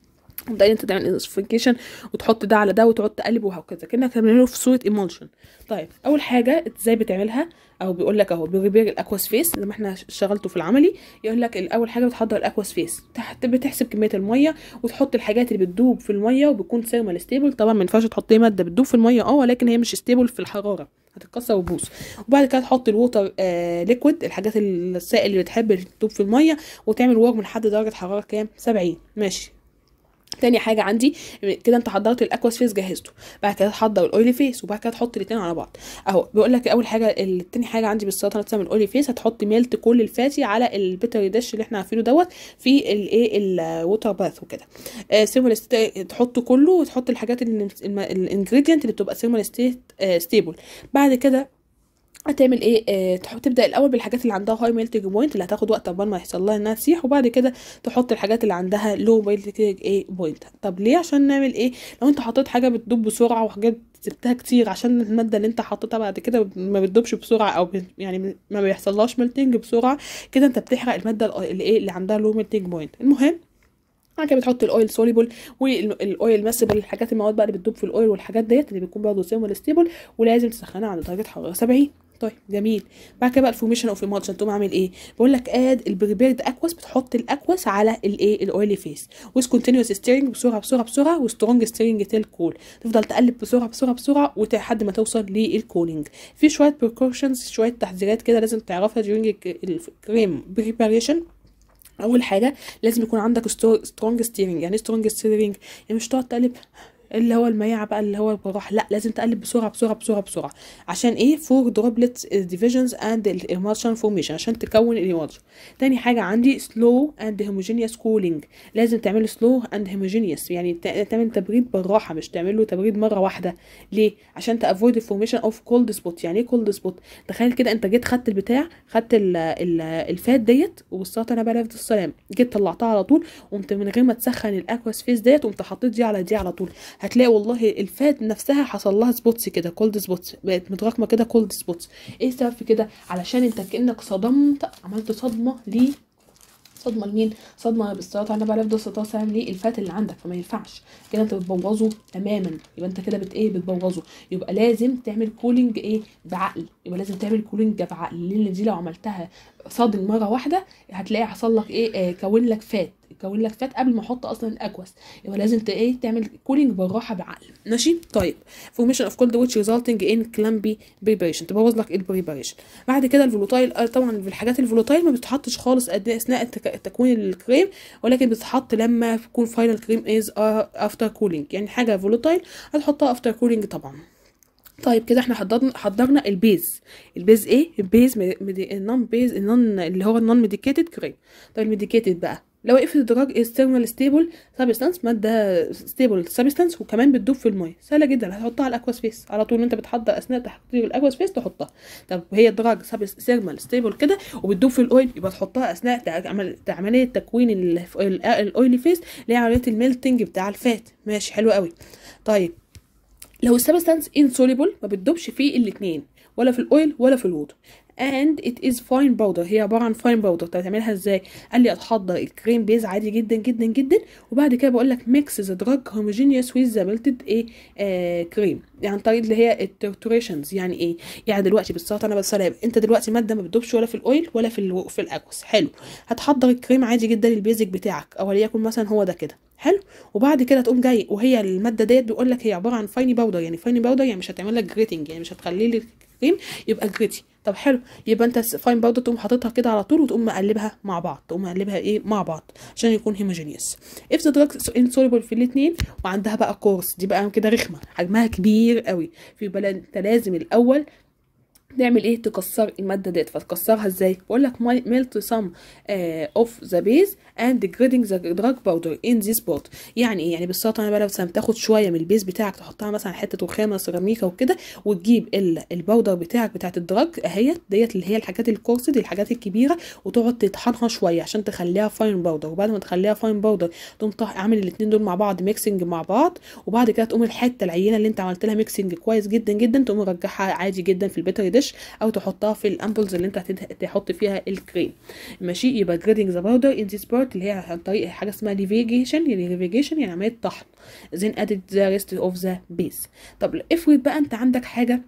تبدأ انت تعمل انسفيكيشن وتحط ده على ده وتقعد تقلب وهكذا كانك تعمله في صوره ايمولشن طيب اول حاجه ازاي بتعملها او بيقول لك اهو بريبير الاكواس فيس زي ما احنا اشتغلته في العملي يقول لك اول حاجه بتحضر الاكواس فيس تحت بتحسب كميه الميه وتحط الحاجات اللي بتدوب في الميه وبتكون ثيرمال ستيبل طبعا ما ينفعش تحط ماده بتدوب في الميه اه ولكن هي مش ستيبل في الحراره هتتكسر وتبوظ وبعد كده تحط الووتر آه ليكويد الحاجات السائل اللي بتحب تدوب في الميه وتعمل ورم لحد درجه حراره كام 70 ماشي تاني حاجه عندي كده انت حضرت الاكواس فيس جهزته بعد كده تحضر الاويلي فيس وبعد كده تحط الاثنين على بعض اهو بيقول لك اول حاجه التاني حاجه عندي بالسلطه نفسها من الاويلي فيس هتحط ميلت كل الفاتي على البيتر داش اللي احنا عارفينه دوت في الايه الووتر باث وكده آه سيرمال تحطه كله وتحط الحاجات الانجريدينت اللي بتبقى سيرمال ستيت آه ستيبل بعد كده هتعمل ايه آه تبدا الاول بالحاجات اللي عندها هاي ميلتنج بوينت اللي هتاخد وقت قبل ما يحصل لها انها تسيح وبعد كده تحط الحاجات اللي عندها لو ميلتنج ايه بوينت طب ليه عشان نعمل ايه لو انت حطيت حاجه بتدوب بسرعه وحاجات سبتها كتير عشان الماده اللي انت حطيتها بعد كده ما بتدوبش بسرعه او يعني ما بيحصلهاش ميلتنج بسرعه كده انت بتحرق الماده اللي ايه اللي عندها لو ميلتنج بوينت المهم بعد كده بتحط الاويل سوليبل والاويل ماسبل الحاجات المواد بقى اللي بتدوب في الاويل والحاجات ديت اللي بتكون برضه سيرمال ستيبل ولازم تسخنها عند درجه حراره 70 طيب جميل بعد كده بقى الفورميشن اوف ايمولشن تقوم عامل ايه بقول لك اد البريبيرد اكواس بتحط الاكواس على الايه الاويلي فيس ويز كونتينوس ستيرنج بسرعه بسرعه بسرعه وسترونج ستيرنج تيل كول تفضل تقلب بسرعه بسرعه بسرعه لحد ما توصل للكولينج في شويه بريكوشنز شويه تحذيرات كده لازم تعرفها during الكريم بريباريشن اول حاجه لازم يكون عندك سترونج ستيرنج يعني سترونج ستيرنج يعني مش تقعد تقلب اللي هو المياعة بقى اللي هو بالراحة لا لازم تقلب بسرعة بسرعة بسرعة بسرعة عشان ايه فور دروبلت ديفيجنز اند الامالشن فورميشن عشان تكون الامالشن تاني حاجة عندي سلو اند هوموجينيوس كولينج لازم تعمله سلو اند هوموجينيوس يعني تعمل تبريد بالراحة مش تعمله تبريد مرة واحدة ليه عشان تافويد الفورميشن اوف كولد سبوت يعني ايه كولد سبوت تخيل كده انت جيت خدت البتاع خدت ال ال الفات ديت وبالصلاه انا بقى السلام جيت طلعتها على طول وقمت من غير ما تسخن الاكواس فيس ديت وقمت حطيت دي على دي على طول هتلاقي والله الفات نفسها حصل لها سبوتس كده كولد سبوتس بقت متراكمه كده كولد سبوتس ايه السبب في كده علشان انت كانك صدمت عملت صدمه ليه صدمه لمين صدمه بالصلاه على النبي عليه الصلاه والسلام ليه الفات اللي عندك فما ينفعش كده انت بتبوظه تماما يبقى انت كده بت ايه بتبوظه يبقى لازم تعمل كولينج ايه بعقل يبقى لازم تعمل كولينج بعقل لان دي لو عملتها صادم مره واحده هتلاقي حصل لك ايه آه كون لك فات كون لك فات قبل ما احط اصلا الاكواس يبقى لازم ت ايه تعمل كولينج بالراحه بعقل ماشي طيب فورميشن اوف كولد ويتش ريزلتنج ان كلامبي بريباريشن تبوظ لك البريباريشن بعد كده الفولوتايل طبعا في الحاجات الفولوتايل ما بتتحطش خالص اثناء تكوين الكريم ولكن بتتحط لما يكون فاينل كريم از افتر كولينج يعني حاجه فولوتايل هتحطها افتر كولينج طبعا طيب كده احنا حضرنا حضرنا البيز البيز ايه البيز النون بيز النون اللي هو النون ميديكيتد كريم طيب الميديكيتد بقى لو if the drug is thermal stable substance مادة stable substance وكمان بتدوب في المية سهلة جدا هتحطها على الاكواس فيس على طول وانت بتحضر اثناء تحضير الاكواس فيس تحطها طب هي دراج thermal stable كده وبتدوب في الاويل يبقى تحطها اثناء عملية تكوين الاويلي فيس اللي هي عملية الميلتنج بتاع الفات ماشي حلو قوي طيب لو السبستانس insoluble ما بتدوبش في الاتنين ولا في الاويل ولا في الووتر and it is fine powder هي عباره عن fine powder طب تعملها ازاي قال لي هتحضر الكريم بيز عادي جدا جدا جدا وبعد كده بقول لك mix the drug homogeneous with the melted ايه آه كريم يعني طريقه اللي هي التورتوريشنز يعني ايه يعني دلوقتي بالصلاه انا بالسلام انت دلوقتي ماده ما بتدوبش ولا في الاويل ولا في ال في الاكوس حلو هتحضر الكريم عادي جدا البيزك بتاعك او وليكن مثلا هو ده كده حلو وبعد كده تقوم جاي وهي الماده ديت بيقول لك هي عباره عن فايني باودر يعني فايني باودر يعني مش هتعمل لك جريتنج يعني مش هتخلي لي الكريم يبقى جريتي طب حلو يبقى انت فاين باودر تقوم حاططها كده على طول وتقوم مقلبها مع بعض تقوم مقلبها ايه مع بعض عشان يكون هيموجينيوس if the drug insoluble في الاثنين وعندها بقى كورس دي بقى كده رخمه حجمها كبير قوي في بلا انت لازم الاول تعمل ايه تكسر الماده ديت فتكسرها ازاي بقول لك melt some uh, of the base and grading the drug powder in this pot يعني ايه يعني بالصلاه انا بقى مثلا تاخد شويه من البيز بتاعك تحطها مثلا حته رخامه سيراميكا وكده وتجيب الباودر بتاعك بتاعت الدراج اهيت ديت اللي هي الحاجات الكورس دي الحاجات الكبيره وتقعد تطحنها شويه عشان تخليها فاين باودر وبعد ما تخليها فاين باودر تقوم عامل الاثنين دول مع بعض ميكسنج مع بعض وبعد كده تقوم الحته العينه اللي انت عملت لها ميكسنج كويس جدا جدا تقوم مرجعها عادي جدا في البيتر ديش ديش او تحطها في الامبلز اللي انت هتحط فيها الكريم ماشي يبقى جريدنج ذا باودر ان ذيس بارت اللي هي عن طريق حاجه اسمها ليفيجيشن يعني ليفيجيشن يعني عمليه طحن then added the rest of the base طب افرض بقى انت عندك حاجه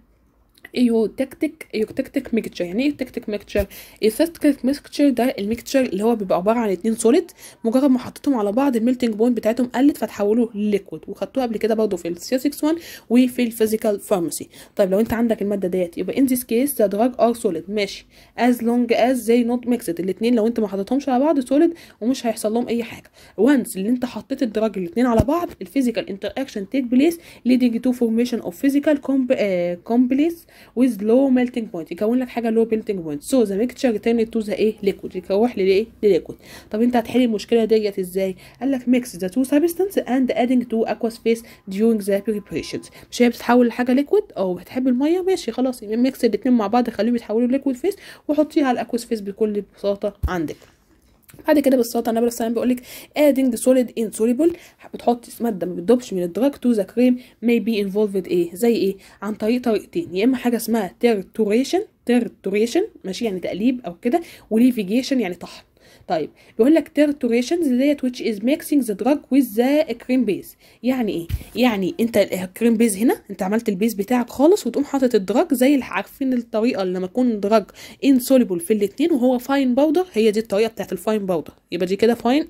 ايوتكتيك ايوتكتيك ميكتشر يعني ايه ايوتكتيك ميكتشر ايوتكتيك ميكتشر ده الميكتشر اللي هو بيبقى عباره عن اتنين سوليد مجرد ما حطيتهم على بعض الميلتنج بوينت بتاعتهم قلت فتحولوا لليكويد وخدتوها قبل كده برضه في السياسكس 1 وفي الفيزيكال فارماسي طيب لو انت عندك الماده ديت يبقى ان ذيس كيس ذا دراج ار سوليد ماشي از لونج از زي نوت ميكسد الاثنين لو انت ما حطيتهمش على بعض سوليد ومش هيحصل لهم اي حاجه وانس اللي انت حطيت الدراج الاثنين على بعض الفيزيكال انتر اكشن تيك بليس leading to formation of physical complex with low melting point يكون لك حاجه low melting point so the mixture return to the ايه liquid يروح للايه لليكويد طب انت هتحل المشكله ديت ازاي قال لك mix the two substance and adding to aqueous phase during the preparations مش هي بتتحول لحاجه ليكويد او بتحب الميه ماشي خلاص ميكس الاثنين مع بعض خليهم يتحولوا ليكويد فيس وحطيها على الاكوس فيس بكل بساطه عندك بعد كده بالصلاه النبي صلى الله عليه وسلم بيقول لك adding the solid insoluble بتحط ماده ما بتدوبش من الدراج تو ذا كريم may be involved ايه زي ايه عن طريق طريقتين يا اما حاجه اسمها تيرتوريشن تيرتوريشن ماشي يعني تقليب او كده وليفيجيشن يعني طحن طيب بيقول لك تيرتوريشنز ديت which is mixing the drug with the cream base يعني ايه يعني انت الكريم بيز هنا انت عملت البيز بتاعك خالص وتقوم حاطط الدراج زي اللي عارفين الطريقه اللي لما يكون دراج insoluble في الاثنين وهو فاين باودر هي دي الطريقه بتاعت الفاين باودر يبقى دي كده فاين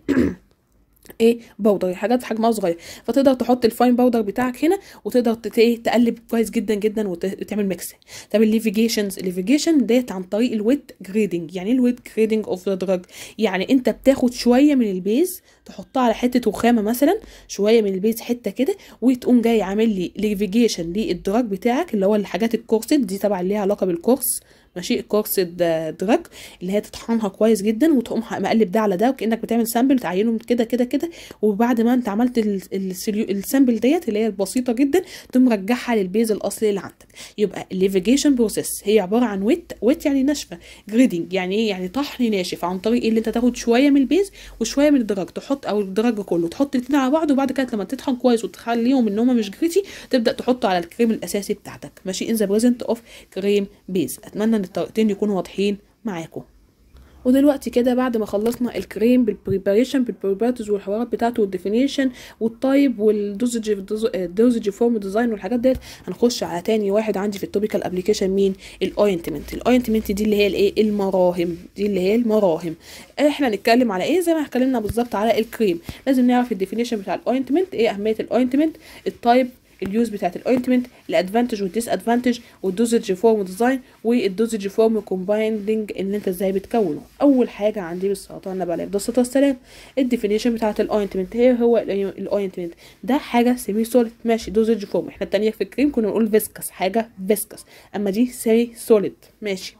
ايه باودر حاجات حجمها صغير فتقدر تحط الفاين باودر بتاعك هنا وتقدر ايه تقلب كويس جدا جدا وتعمل ميكس طب الليفيجيشنز الليفيجيشن ديت عن طريق الويت جريدنج يعني ايه الويت جريدنج اوف ذا دراج يعني انت بتاخد شويه من البيز تحطها على حته رخامه مثلا شويه من البيز حته كده وتقوم جاي عامل لي ليفيجيشن للدراج بتاعك اللي هو الحاجات الكورسد دي طبعا ليها علاقه بالكورس ماشي الكورس دراج اللي هي تطحنها كويس جدا وتقوم مقلب ده على ده وكانك بتعمل سامبل تعينهم كده كده كده وبعد ما انت عملت السامبل ديت اللي هي البسيطه جدا تقوم مرجعها للبيز الاصلي اللي عندك يبقى الليفيجيشن بروسيس هي عباره عن ويت ويت يعني ناشفه جريدنج يعني ايه يعني طحن ناشف عن طريق اللي انت تاخد شويه من البيز وشويه من الدراج تحط او الدراج كله تحط الاثنين على بعض وبعد كده لما تطحن كويس وتخليهم ان هم مش جريتي تبدا تحطه على الكريم الاساسي بتاعتك ماشي ان ذا بريزنت اوف كريم بيز اتمنى ان الطريقتين يكونوا واضحين معاكم ودلوقتي كده بعد ما خلصنا الكريم بالبريباريشن بالبروبرتيز والحوارات بتاعته والديفينيشن والتايب والدوزج الدوزج فورم ديزاين والحاجات ديت هنخش على تاني واحد عندي في التوبيكال ابلكيشن مين الاوينتمنت الاوينتمنت دي اللي هي الايه المراهم دي اللي هي المراهم احنا هنتكلم على ايه زي ما اتكلمنا بالظبط على الكريم لازم نعرف الديفينيشن بتاع الاوينتمنت ايه اهميه الاوينتمنت التايب اليوز بتاعت الاوينتمنت الادفانتج والديس ادفانتج والدوزج فورم ديزاين والدوزج فورم كومبايندنج ان انت ازاي بتكونه اول حاجه عندي بالصلاه على النبي عليه الصلاه والسلام الديفينيشن بتاعت الاوينتمنت هي هو الاوينتمنت ده حاجه سيمي سوليد ماشي دوزج فورم احنا التانية في الكريم كنا بنقول فيسكس حاجه فيسكس اما دي سيمي سوليد ماشي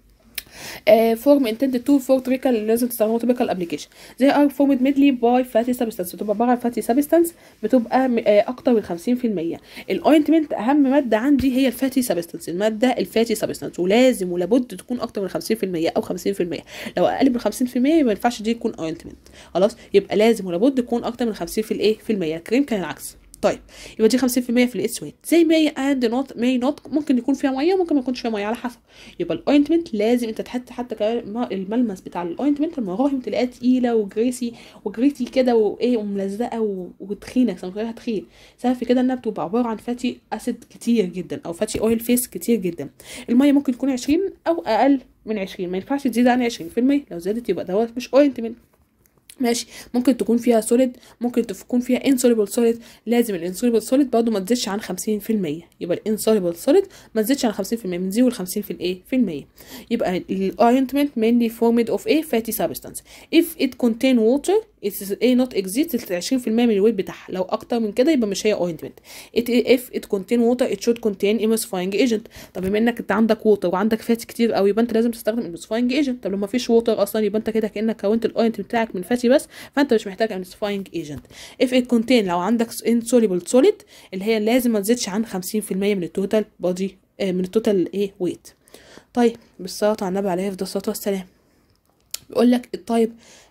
فورم intended to for trickle لازم تستخدمه typical application they are formed mainly by fatty substance بتبقى عباره عن fatty substance بتبقى اكتر من 50% الاوينتمنت اهم ماده عندي هي الفاتي سبستانس الماده الفاتي سبستانس ولازم ولابد تكون اكتر من 50% او 50% لو اقل من 50% يبقى ما ينفعش دي تكون اوينتمنت خلاص يبقى لازم ولابد تكون اكتر من 50 في الايه في المية الكريم كان العكس طيب يبقى دي 50% في الاس ويت زي ما هي اند نوت ماي نوت ممكن يكون فيها ميه وممكن ما يكونش فيها ميه على حسب يبقى الاوينتمنت لازم انت تحط حتى كمان الملمس بتاع الاوينتمنت المراهم تلاقيها تقيله وجريسي وجريتي كده وايه وملزقه وتخينه سمكها تخين سبب في كده انها بتبقى عباره عن فاتي اسيد كتير جدا او فاتي اويل فيس كتير جدا الميه ممكن تكون 20 او اقل من 20 ما ينفعش تزيد عن 20% لو زادت يبقى دوت مش اوينتمنت ماشي ممكن تكون فيها سوليد ممكن تكون فيها انسوليبل سوليد لازم الانسوليبل سوليد برضه ما تزيدش عن 50% يبقى الانسوليبل سوليد ما تزيدش عن 50% من 0 ل 50 في الايه في المية يبقى الاوينتمنت mainly formed of a fatty substance if it contain water it is a not exceed 20% من الويت بتاعها لو اكتر من كده يبقى مش هي اوينتمنت it if it contain water it should contain emulsifying agent طب بما انك انت عندك ووتر وعندك فات كتير قوي يبقى انت لازم تستخدم emulsifying agent طب لو ما فيش ووتر اصلا يبقى انت كده كانك كونت الاوينتمنت بتاعك من فاتي بس فانت مش محتاج emulsifying agent if it contain لو عندك insoluble solid اللي هي لازم ما تزيدش عن 50% من التوتال بودي من التوتال ايه ويت طيب بالصلاه على النبي عليه افضل الصلاه والسلام بيقول لك الطيب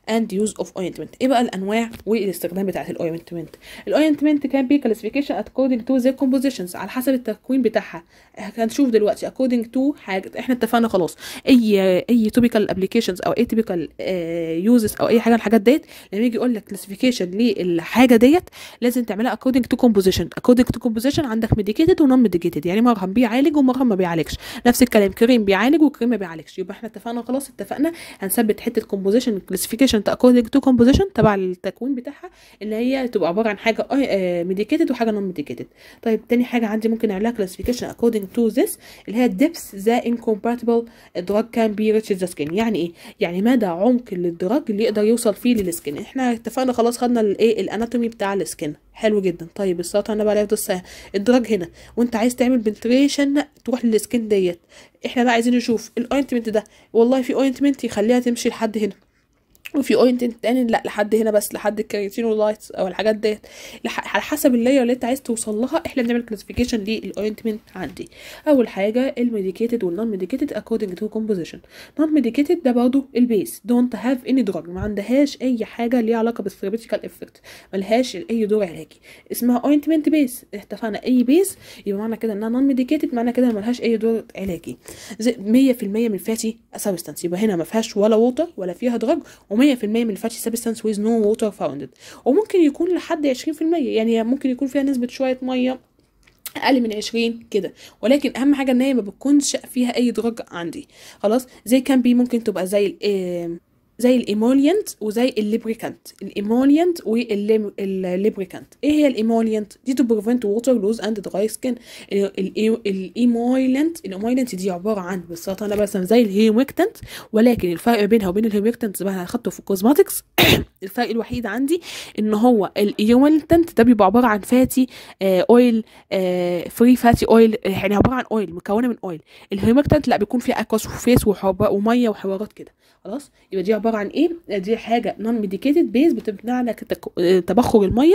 and use of ointment ايه بقى الانواع والاستخدام بتاعت الاوينتمنت الاوينتمنت كان بي classification according to their compositions على حسب التكوين بتاعها هنشوف دلوقتي according to حاجه احنا اتفقنا خلاص اي اي توبيكال ابلكيشنز او اي توبيكال يوزز او اي حاجه من الحاجات ديت لما يجي يقول لك كلاسيفيكيشن للحاجه ديت لازم تعملها according to composition according to composition عندك medicated ونون medicated يعني مرهم بيعالج ومرهم ما بيعالجش نفس الكلام كريم بيعالج وكريم ما بيعالجش يبقى احنا اتفقنا خلاص اتفقنا هنثبت حته composition classification according to composition تبع التكوين بتاعها اللي هي تبقى عباره عن حاجه medicated وحاجه نون medicated طيب تاني حاجه عندي ممكن اعملها classification according to this اللي هي depth the incompatible drug can be reached the skin يعني ايه يعني مدى عمق الدراج اللي يقدر يوصل فيه للسكن احنا اتفقنا خلاص خدنا الايه الاناتومي بتاع السكن حلو جدا طيب السلطه انا بقى عليه الساعه الدراج هنا وانت عايز تعمل بنتريشن تروح للسكن ديت احنا بقى عايزين نشوف الاوينتمنت ده والله في اوينتمنت يخليها تمشي لحد هنا وفي اوينتمنت تاني لا لحد هنا بس لحد الكرياتين لايتس او الحاجات ديت على حسب اللاير اللي انت عايز توصل لها احنا بنعمل كلاسيفيكيشن للاوينتمنت عندي اول حاجه الميديكيتد والنون ميديكيتد according to composition نون ميديكيتد ده برضه البيس دونت هاف اني دراج ما عندهاش اي حاجه ليها علاقه بالثيرابيوتيكال افكت ملهاش اي دور علاجي اسمها اوينتمنت بيس اتفقنا اي بيس يبقى معنى كده انها نون ميديكيتد معنى كده ملهاش اي دور علاجي 100% من الفاتي سبستانس يبقى هنا ما فيهاش ولا ووتر ولا فيها دراج و100% من الفاتي سبستانس ويز نو ووتر فاوندد وممكن يكون لحد 20% يعني ممكن يكون فيها نسبه شويه ميه اقل من 20 كده ولكن اهم حاجه ان هي ما بتكونش فيها اي دراج عندي خلاص زي كان بي ممكن تبقى زي زي الايمولينت وزي الليبريكانت الايمولينت والليبريكانت ايه هي الايمولينت دي تو بريفنت ووتر لوز اند دراي سكين الايمولينت الايمولينت دي عباره عن بالظبط انا برسم زي الهيوميكتنت ولكن الفرق بينها وبين الهيوميكتنت بقى هاخدته في الكوزماتكس الفرق الوحيد عندي ان هو الايمولينت ده بيبقى عباره عن فاتي آه اويل آه فري فاتي اويل يعني عباره عن اويل مكونه من اويل الهيوميكتنت لا بيكون فيه اكواس وفيس وميه وحوارات كده خلاص يبقى دي عباره عن ايه دي حاجه نون ميديكيتد بيز بتمنع لك تبخر الميه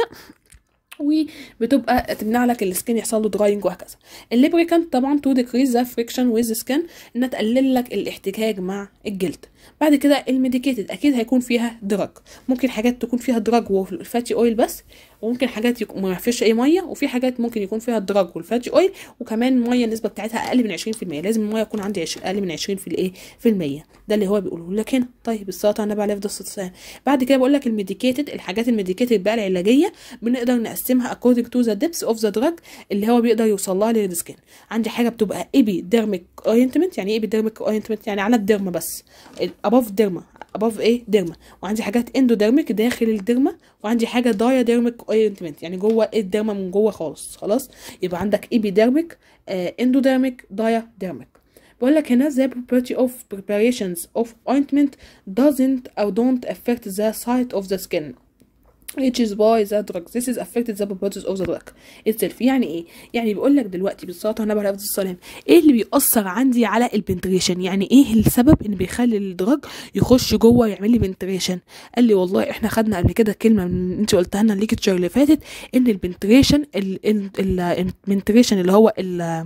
وبتبقى تمنع لك السكين يحصل له دراينج وهكذا الليبريكانت طبعا تو ديكريز ذا فريكشن ويز سكين انها تقلل لك الاحتكاك مع الجلد بعد كده الميديكيتد اكيد هيكون فيها دراج ممكن حاجات تكون فيها دراج والفاتي اويل بس وممكن حاجات يكون ما فيش اي ميه وفي حاجات ممكن يكون فيها دراج والفاتي اويل وكمان ميه النسبه بتاعتها اقل من 20% لازم الميه يكون عندي اقل من 20 في الايه في المية ده اللي هو بيقوله لك هنا طيب السلطه انا بقى في الصيام بعد كده بقول لك الميديكيتد الحاجات الميديكيتد بقى العلاجيه بنقدر نقسمها according to the depths of the drug اللي هو بيقدر يوصل لها للسكين عندي حاجه بتبقى ايبي ديرميك اوينتمنت يعني ايه ايبي ديرميك اوينتمنت يعني على الديرما بس above ديرما above ايه ديرما وعندي حاجات اندوديرميك داخل الديرما وعندي حاجه داياديرميك اوينتمنت يعني جوه الديرما من جوه خالص خلاص يبقى عندك ايبيديرميك اندوديرميك داياديرميك بقول لك هنا the property of preparations of ointment doesn't or don't affect the site of the skin which is why the drug this is affected the properties of the drug itself يعني ايه يعني بيقول لك دلوقتي بالصلاه والنبي عليه الصلاه ايه اللي بيأثر عندي على البنتريشن يعني ايه السبب ان بيخلي الدراج يخش جوه يعمل لي بنتريشن قال لي والله احنا خدنا قبل كده كلمه من انت قلتها لنا الليكتشر اللي فاتت ان البنتريشن البنتريشن اللي هو ال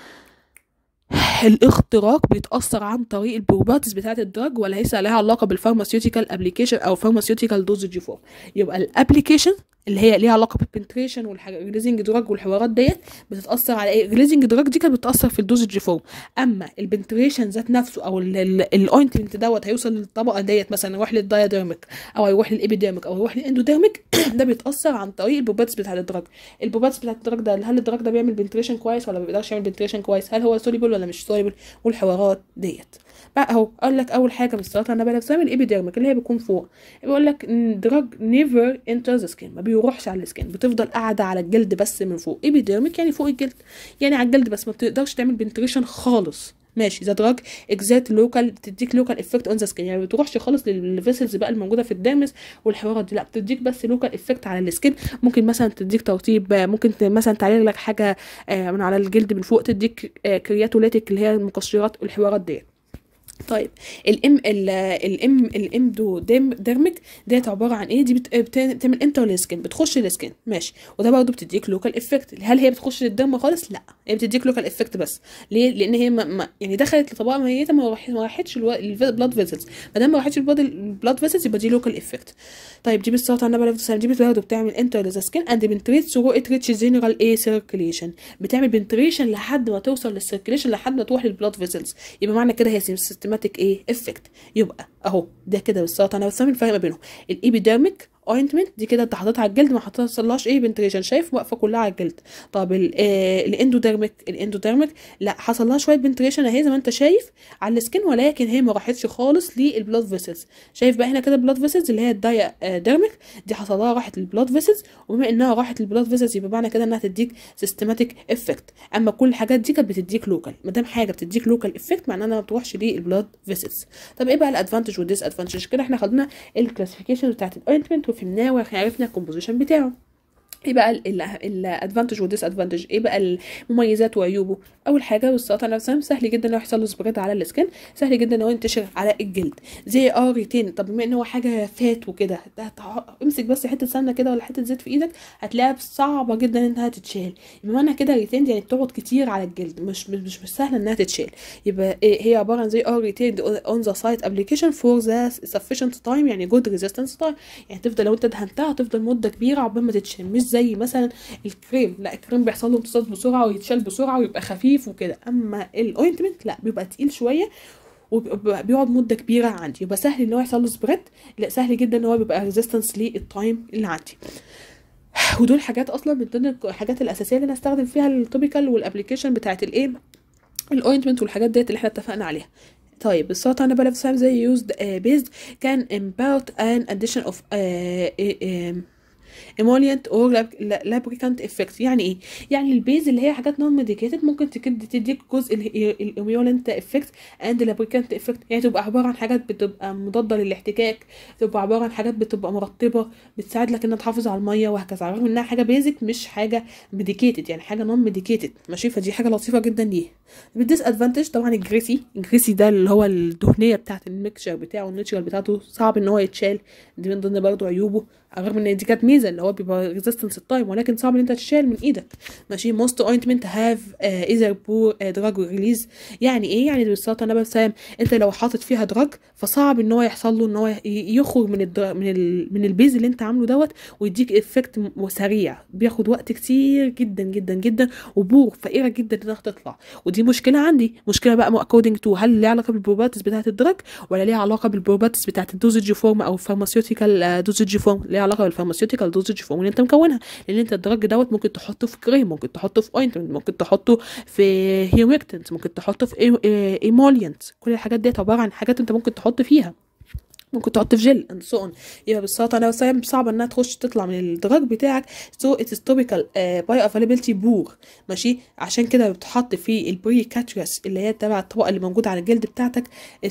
الاختراق بيتأثر عن طريق البروباتيز بتاعة الدراج وليس لها علاقة بالفارماسيوتيكال ابلكيشن او فارماسيوتيكال دوزج فورم يبقى الابلكيشن اللي هي ليها علاقه بالبنتريشن والريليزنج دراج والحوارات ديت بتتاثر على ايه الريليزنج دراج دي كانت بتاثر في الدوزج فورم اما البنتريشن ذات نفسه او الاوينتمنت دوت هيوصل للطبقه ديت مثلا يروح للداياديرميك او هيروح للابيديرميك او يروح للاندوديرميك ده بيتاثر عن طريق البروباتس بتاع الدراج البروباتس بتاع الدراج ده هل الدراج ده بيعمل بنتريشن كويس ولا ما بيقدرش يعمل بنتريشن كويس هل هو سوليبل ولا مش سوليبل والحوارات ديت بقى اهو قال لك اول حاجه من الصلاه انا بقى بسمي الابيديرميك اللي هي بيكون فوق بيقول لك دراج نيفر انتر ذا سكين ما بيروحش على السكين بتفضل قاعده على الجلد بس من فوق ايبيديرميك يعني فوق الجلد يعني على الجلد بس ما بتقدرش تعمل بنتريشن خالص ماشي ذا دراج اكزات لوكال بتديك لوكال افكت اون ذا سكين يعني ما بتروحش خالص للفيسلز بقى الموجوده في الديرمس والحوارات دي لا بتديك بس لوكال افكت على السكين ممكن مثلا تديك ترطيب ممكن مثلا تعالج لك حاجه من على الجلد من فوق تديك كرياتوليتيك اللي هي المقشرات والحوارات ديت طيب الام الام الامدو ديرميك ديت عباره عن ايه دي بت- بت- بتعمل انتر للسكن بتخش للسكن ماشي وده برضه بتديك لوكال افكت هل هي بتخش للدم خالص لا هي بتديك لوكال افكت بس ليه لان هي ما ما يعني دخلت لطبقه ميته ما راح- ما راحتش البلاد فيسلز ما دام ما راحتش البلاد فيسلز يبقى دي لوكال افكت طيب دي بالصوت على النبي عليه دي برضه بتعمل انتر للسكن اند بنتريت ثرو ات ريتش جنرال ايه سيركيليشن بتعمل بنتريشن لحد ما توصل للسيركيليشن لحد ما تروح للبلاد فيسلز يبقى معنى كده هي سيستماتيك ايه افكت يبقى اهو ده كده بالظبط انا بسمي الفرق ما بينهم الايبيديرميك اوينتمنت دي كده انت حاططها على الجلد ما حصلهاش ايه بنتريشن شايف واقفه كلها على الجلد طب ال- آه، الاندوديرميك الاندوديرميك لا حصل لها شويه بنتريشن اهي زي ما انت شايف على السكين ولكن هي ما راحتش خالص للبلاد فيسلز شايف بقى هنا كده البلاد فيسلز اللي هي الدايا آه، ديرميك دي حصل لها راحت للبلاد فيسلز وبما انها راحت للبلاد فيسلز يبقى معنى كده انها تديك سيستماتيك افكت اما كل الحاجات دي كانت بتديك لوكال ما دام حاجه بتديك لوكال افكت معناها انها ما بتروحش للبلاد فيسلز طب ايه بقى الادفانتج والديس ادفانتج كده احنا خدنا الكلاسيفيكيشن بتاعت الاوينتمنت وفهمناه وعرفنا الكومبوزيشن بتاعه ايه بقى الادفانتج والديس ادفانتج ايه بقى المميزات وعيوبه اول حاجه بالسرطان نفسها سهل جدا انه يحصل له سبريد على السكن سهل جدا انه ينتشر على الجلد زي اه ريتين طب بما ان هو حاجه فات وكده ده تع- امسك بس حته سمنه كده ولا حته زيت في ايدك هتلاقيها صعبه جدا انها تتشال يبقى معنى كده ريتين يعني بتقعد كتير على الجلد مش مش مش, مش سهله انها تتشال يبقى إيه هي عباره عن زي اه ريتين اون ذا سايت ابلكيشن فور ذا sufficient تايم يعني جود ريزيستنس تايم يعني تفضل لو انت دهنتها هتفضل مده كبيره عقبال ما تتشال مش زي مثلا الكريم لا الكريم بيحصل له امتصاص بسرعه ويتشال بسرعه ويبقى خفيف وكده اما الاوينتمنت لا بيبقى تقيل شويه وبيقعد مده كبيره عندي يبقى سهل ان هو يحصل له سبريد لا سهل جدا ان هو بيبقى ريزيستنس للتايم اللي عندي ودول حاجات اصلا من ضمن الحاجات الاساسيه اللي انا استخدم فيها التوبيكال والابلكيشن بتاعت الايه الاوينتمنت والحاجات ديت اللي احنا اتفقنا عليها طيب السرطان انا بلف سام زي يوزد بيزد كان about an addition of uh, emollient or lab- lubricant effect يعني ايه يعني البيز اللي هي حاجات نون ميديكيتد ممكن تكد تديك جزء الاميولنت افكت اند lubricant افكت يعني تبقى عباره عن حاجات بتبقى مضاده للاحتكاك تبقى عباره عن حاجات بتبقى مرطبه بتساعد لك انها تحافظ على الميه وهكذا رغم انها حاجه بيزك مش حاجه ميديكيتد يعني حاجه نون ميديكيتد ماشي فدي حاجه لطيفه جدا ليه بالديس ادفانتج طبعا الجريسي الجريسي ده اللي هو الدهنيه بتاعت الميكشر بتاعه الناتشرال بتاعته صعب ان هو يتشال دي من ضمن برضه عيوبه رغم ان دي كانت ميزه اللي هو بيبقى ريزيستنس التايم ولكن صعب ان انت تشال من ايدك ماشي موست اوينتمنت هاف ايزر بور دراج ريليز يعني ايه يعني بالظبط انا بسام انت لو حاطط فيها دراج فصعب ان هو يحصل له ان هو ي- يخرج من الدر... من ال... من البيز اللي انت عامله دوت ويديك افكت م- سريع بياخد وقت كتير جدا جدا جدا وبور فقيره جدا انها تطلع ودي مشكله عندي مشكله بقى اكوردنج تو هل ليها علاقه بالبروباتس بتاعه الدراج ولا ليها علاقه بالبروباتس بتاعه الدوزج فورم او الفارماسيوتيكال دوزج فورم ليها علاقه بالفارماسيوتيكال دوزج فورم اللي انت مكونها لان انت الدراج دوت ممكن تحطه في كريم ممكن تحطه في اوينتمنت ممكن تحطه في هيوميكتنت ممكن تحطه في ايمولينت كل الحاجات ديت عباره عن حاجات انت ممكن تحط فيها ممكن تحط في جل اند سو اون يبقى بالسلطه انا وسام صعب انها تخش تطلع من الدراج بتاعك سو اتس توبيكال باي افيلابيلتي بور ماشي عشان كده بتحط في البري كاتريس اللي هي تبع الطبقه اللي موجوده على الجلد بتاعتك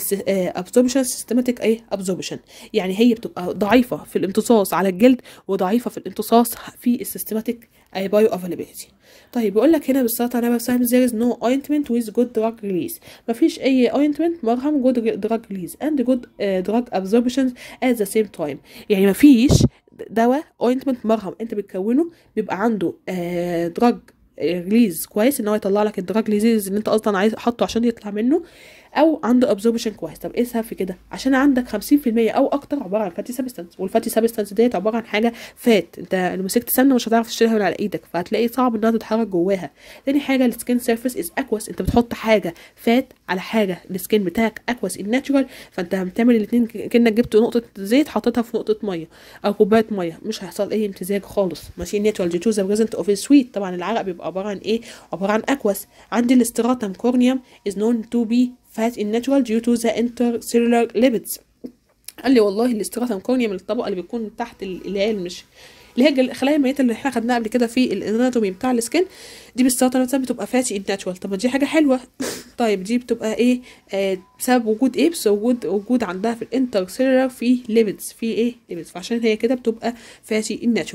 ابزوربشن سيستماتيك ايه ابزوربشن يعني هي بتبقى ضعيفه في الامتصاص على الجلد وضعيفه في الامتصاص في السيستماتيك بايو افيلابيلتي طيب بيقول لك هنا بالسلطه انا بسام there is no ointment with good drug release مفيش اي ointment مرهم good drug release and good uh, drug absorption at the same time يعني مفيش دواء ointment مرهم انت بتكونه بيبقى عنده uh, drug ريليز كويس ان هو يطلع لك الدراج ريليز اللي انت اصلا عايز حاطه عشان يطلع منه او عنده ابزوربشن كويس طب ايه السبب في كده عشان عندك 50% او اكتر عباره عن فاتي سبستانس والفاتي سبستانس ديت عباره عن حاجه فات انت لو مسكت سمنه مش هتعرف تشيلها من على ايدك فهتلاقي صعب انها تتحرك جواها تاني حاجه السكين سيرفيس از اكوس انت بتحط حاجه فات على حاجه السكين بتاعك اكوس الناتشورال فانت بتعمل الاثنين كانك جبت نقطه زيت حطيتها في نقطه ميه او كوبايه ميه مش هيحصل اي امتزاج خالص ماشي ناتشورال دي تو ذا بريزنت اوف سويت طبعا العرق بيبقى عباره عن ايه عباره عن اكوس عندي الاستراتم كورنيوم is known to be fat in natural due to the intercellular lipids قال لي والله الاستراتم كورنيوم الطبقه اللي بتكون تحت ال- اللي هي مش اللي هي الخلايا الميته اللي احنا خدناها قبل كده في الاناتومي بتاع السكن دي بالسرطان نفسها بتبقى فاتي ان ناتشورال طب ما دي حاجه حلوه طيب دي بتبقى ايه آه بسبب وجود ايه بس وجود وجود عندها في الانترسيلولار في ليبيدز في ايه ليبيدز فعشان هي كده بتبقى فاتي ان ناتشورال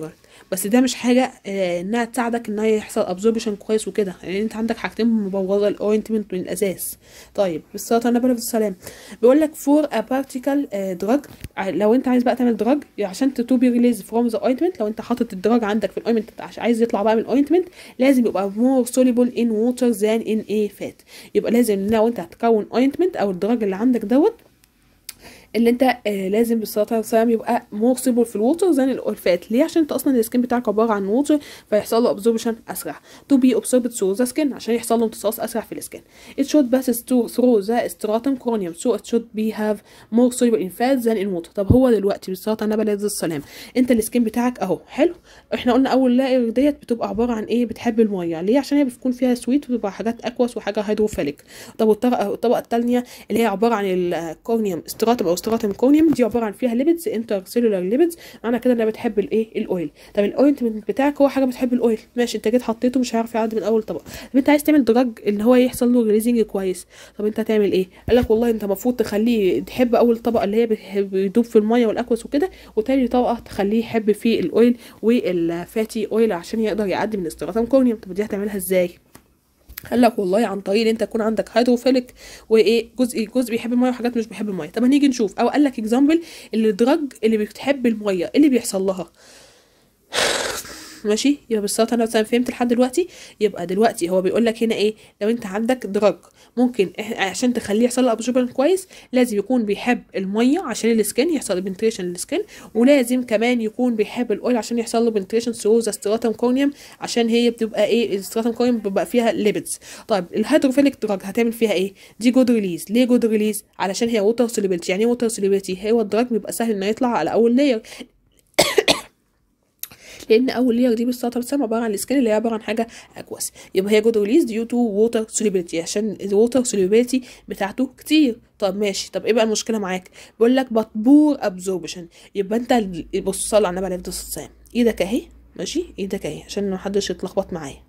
بس ده مش حاجه آه انها تساعدك انها يحصل ابزوربشن كويس وكده لان يعني انت عندك حاجتين مبوظه الاوينتمنت من الاساس طيب بالصلاه على النبي السلام بيقول لك فور ا بارتيكل دراج لو انت عايز بقى تعمل دراج عشان تو بي ريليز فروم ذا اوينتمنت لو انت حاطط الدراج عندك في الاوينتمنت عشان عايز يطلع بقى من الاوينتمنت لازم يبقى مور soluble in water than in a fat يبقى لازم لو انت هتكون اوينتمنت او الدراج اللي عندك دوت اللي انت آه لازم بالصلاه والسلام يبقى مور سيبل في الووتر زي الفات ليه عشان انت اصلا السكين بتاعك عباره عن ووتر فيحصل له ابزوربشن اسرع تو بي ابسوربد ثرو ذا سكين عشان يحصل له امتصاص اسرع في السكين it should pass through the stratum corneum so it should be have more soluble in fat than in water طب هو دلوقتي بالصلاه على النبي عليه السلام انت السكين بتاعك اهو حلو احنا قلنا اول لاير ديت بتبقى عباره عن ايه بتحب الميه ليه عشان هي بتكون فيها سويت وتبقى حاجات اكوس وحاجه هيدروفيليك طب الطبقه الثانيه اللي هي عباره عن الكورنيوم استراتم او استراتم كورنيوم دي عباره عن فيها ليبيدز انتر سيلولار ليبيدز معنى كده انها بتحب الايه الاويل طب الاوينتمنت بتاعك هو حاجه بتحب الاويل ماشي انت جيت حطيته مش هيعرف يعدي من اول طبقه طب انت عايز تعمل دراج اللي هو يحصل له ريليزنج كويس طب انت هتعمل ايه قال لك والله انت المفروض تخليه تحب اول طبقه اللي هي بيدوب في الميه والاكوس وكده وتاني طبقه تخليه يحب في الاويل والفاتي اويل عشان يقدر يعدي من استراتم كورنيوم طب دي هتعملها ازاي قال لك والله عن طريق ان انت يكون عندك هيدروفيليك وايه جزء جزء بيحب الميه وحاجات مش بيحب الميه طب هنيجي نشوف او قال لك اكزامبل الدرج اللي بتحب الميه ايه اللي بيحصل لها ماشي يبقى بالصوت انا مثلا فهمت لحد دلوقتي يبقى دلوقتي هو بيقول لك هنا ايه لو انت عندك دراج ممكن عشان تخليه يحصل له ابزوربشن كويس لازم يكون بيحب الميه عشان السكن يحصل بنتريشن للسكن ولازم كمان يكون بيحب الاويل عشان يحصل له بنتريشن ثرو ذا ستراتم كورنيوم عشان هي بتبقى ايه الستراتم كورنيوم بيبقى فيها ليبيدز طيب الهيدروفيليك دراج هتعمل فيها ايه دي جود ريليز ليه جود ريليز علشان هي ووتر سوليبيلتي يعني ايه ووتر سوليبيلتي هو الدراج بيبقى سهل انه يطلع على اول لاير لان اول لير دي بالصلاه والسلام عباره عن السكين اللي هي عباره عن حاجه اكوس يبقى هي جود ريليز ديو تو ووتر سوليبيليتي عشان الووتر سوليبيليتي بتاعته كتير طب ماشي طب ايه بقى المشكله معاك بقول لك بور ابزوربشن يبقى انت بص صلي على النبي عليه الصلاه والسلام ايدك اهي ماشي ايدك اهي عشان محدش يتلخبط معايا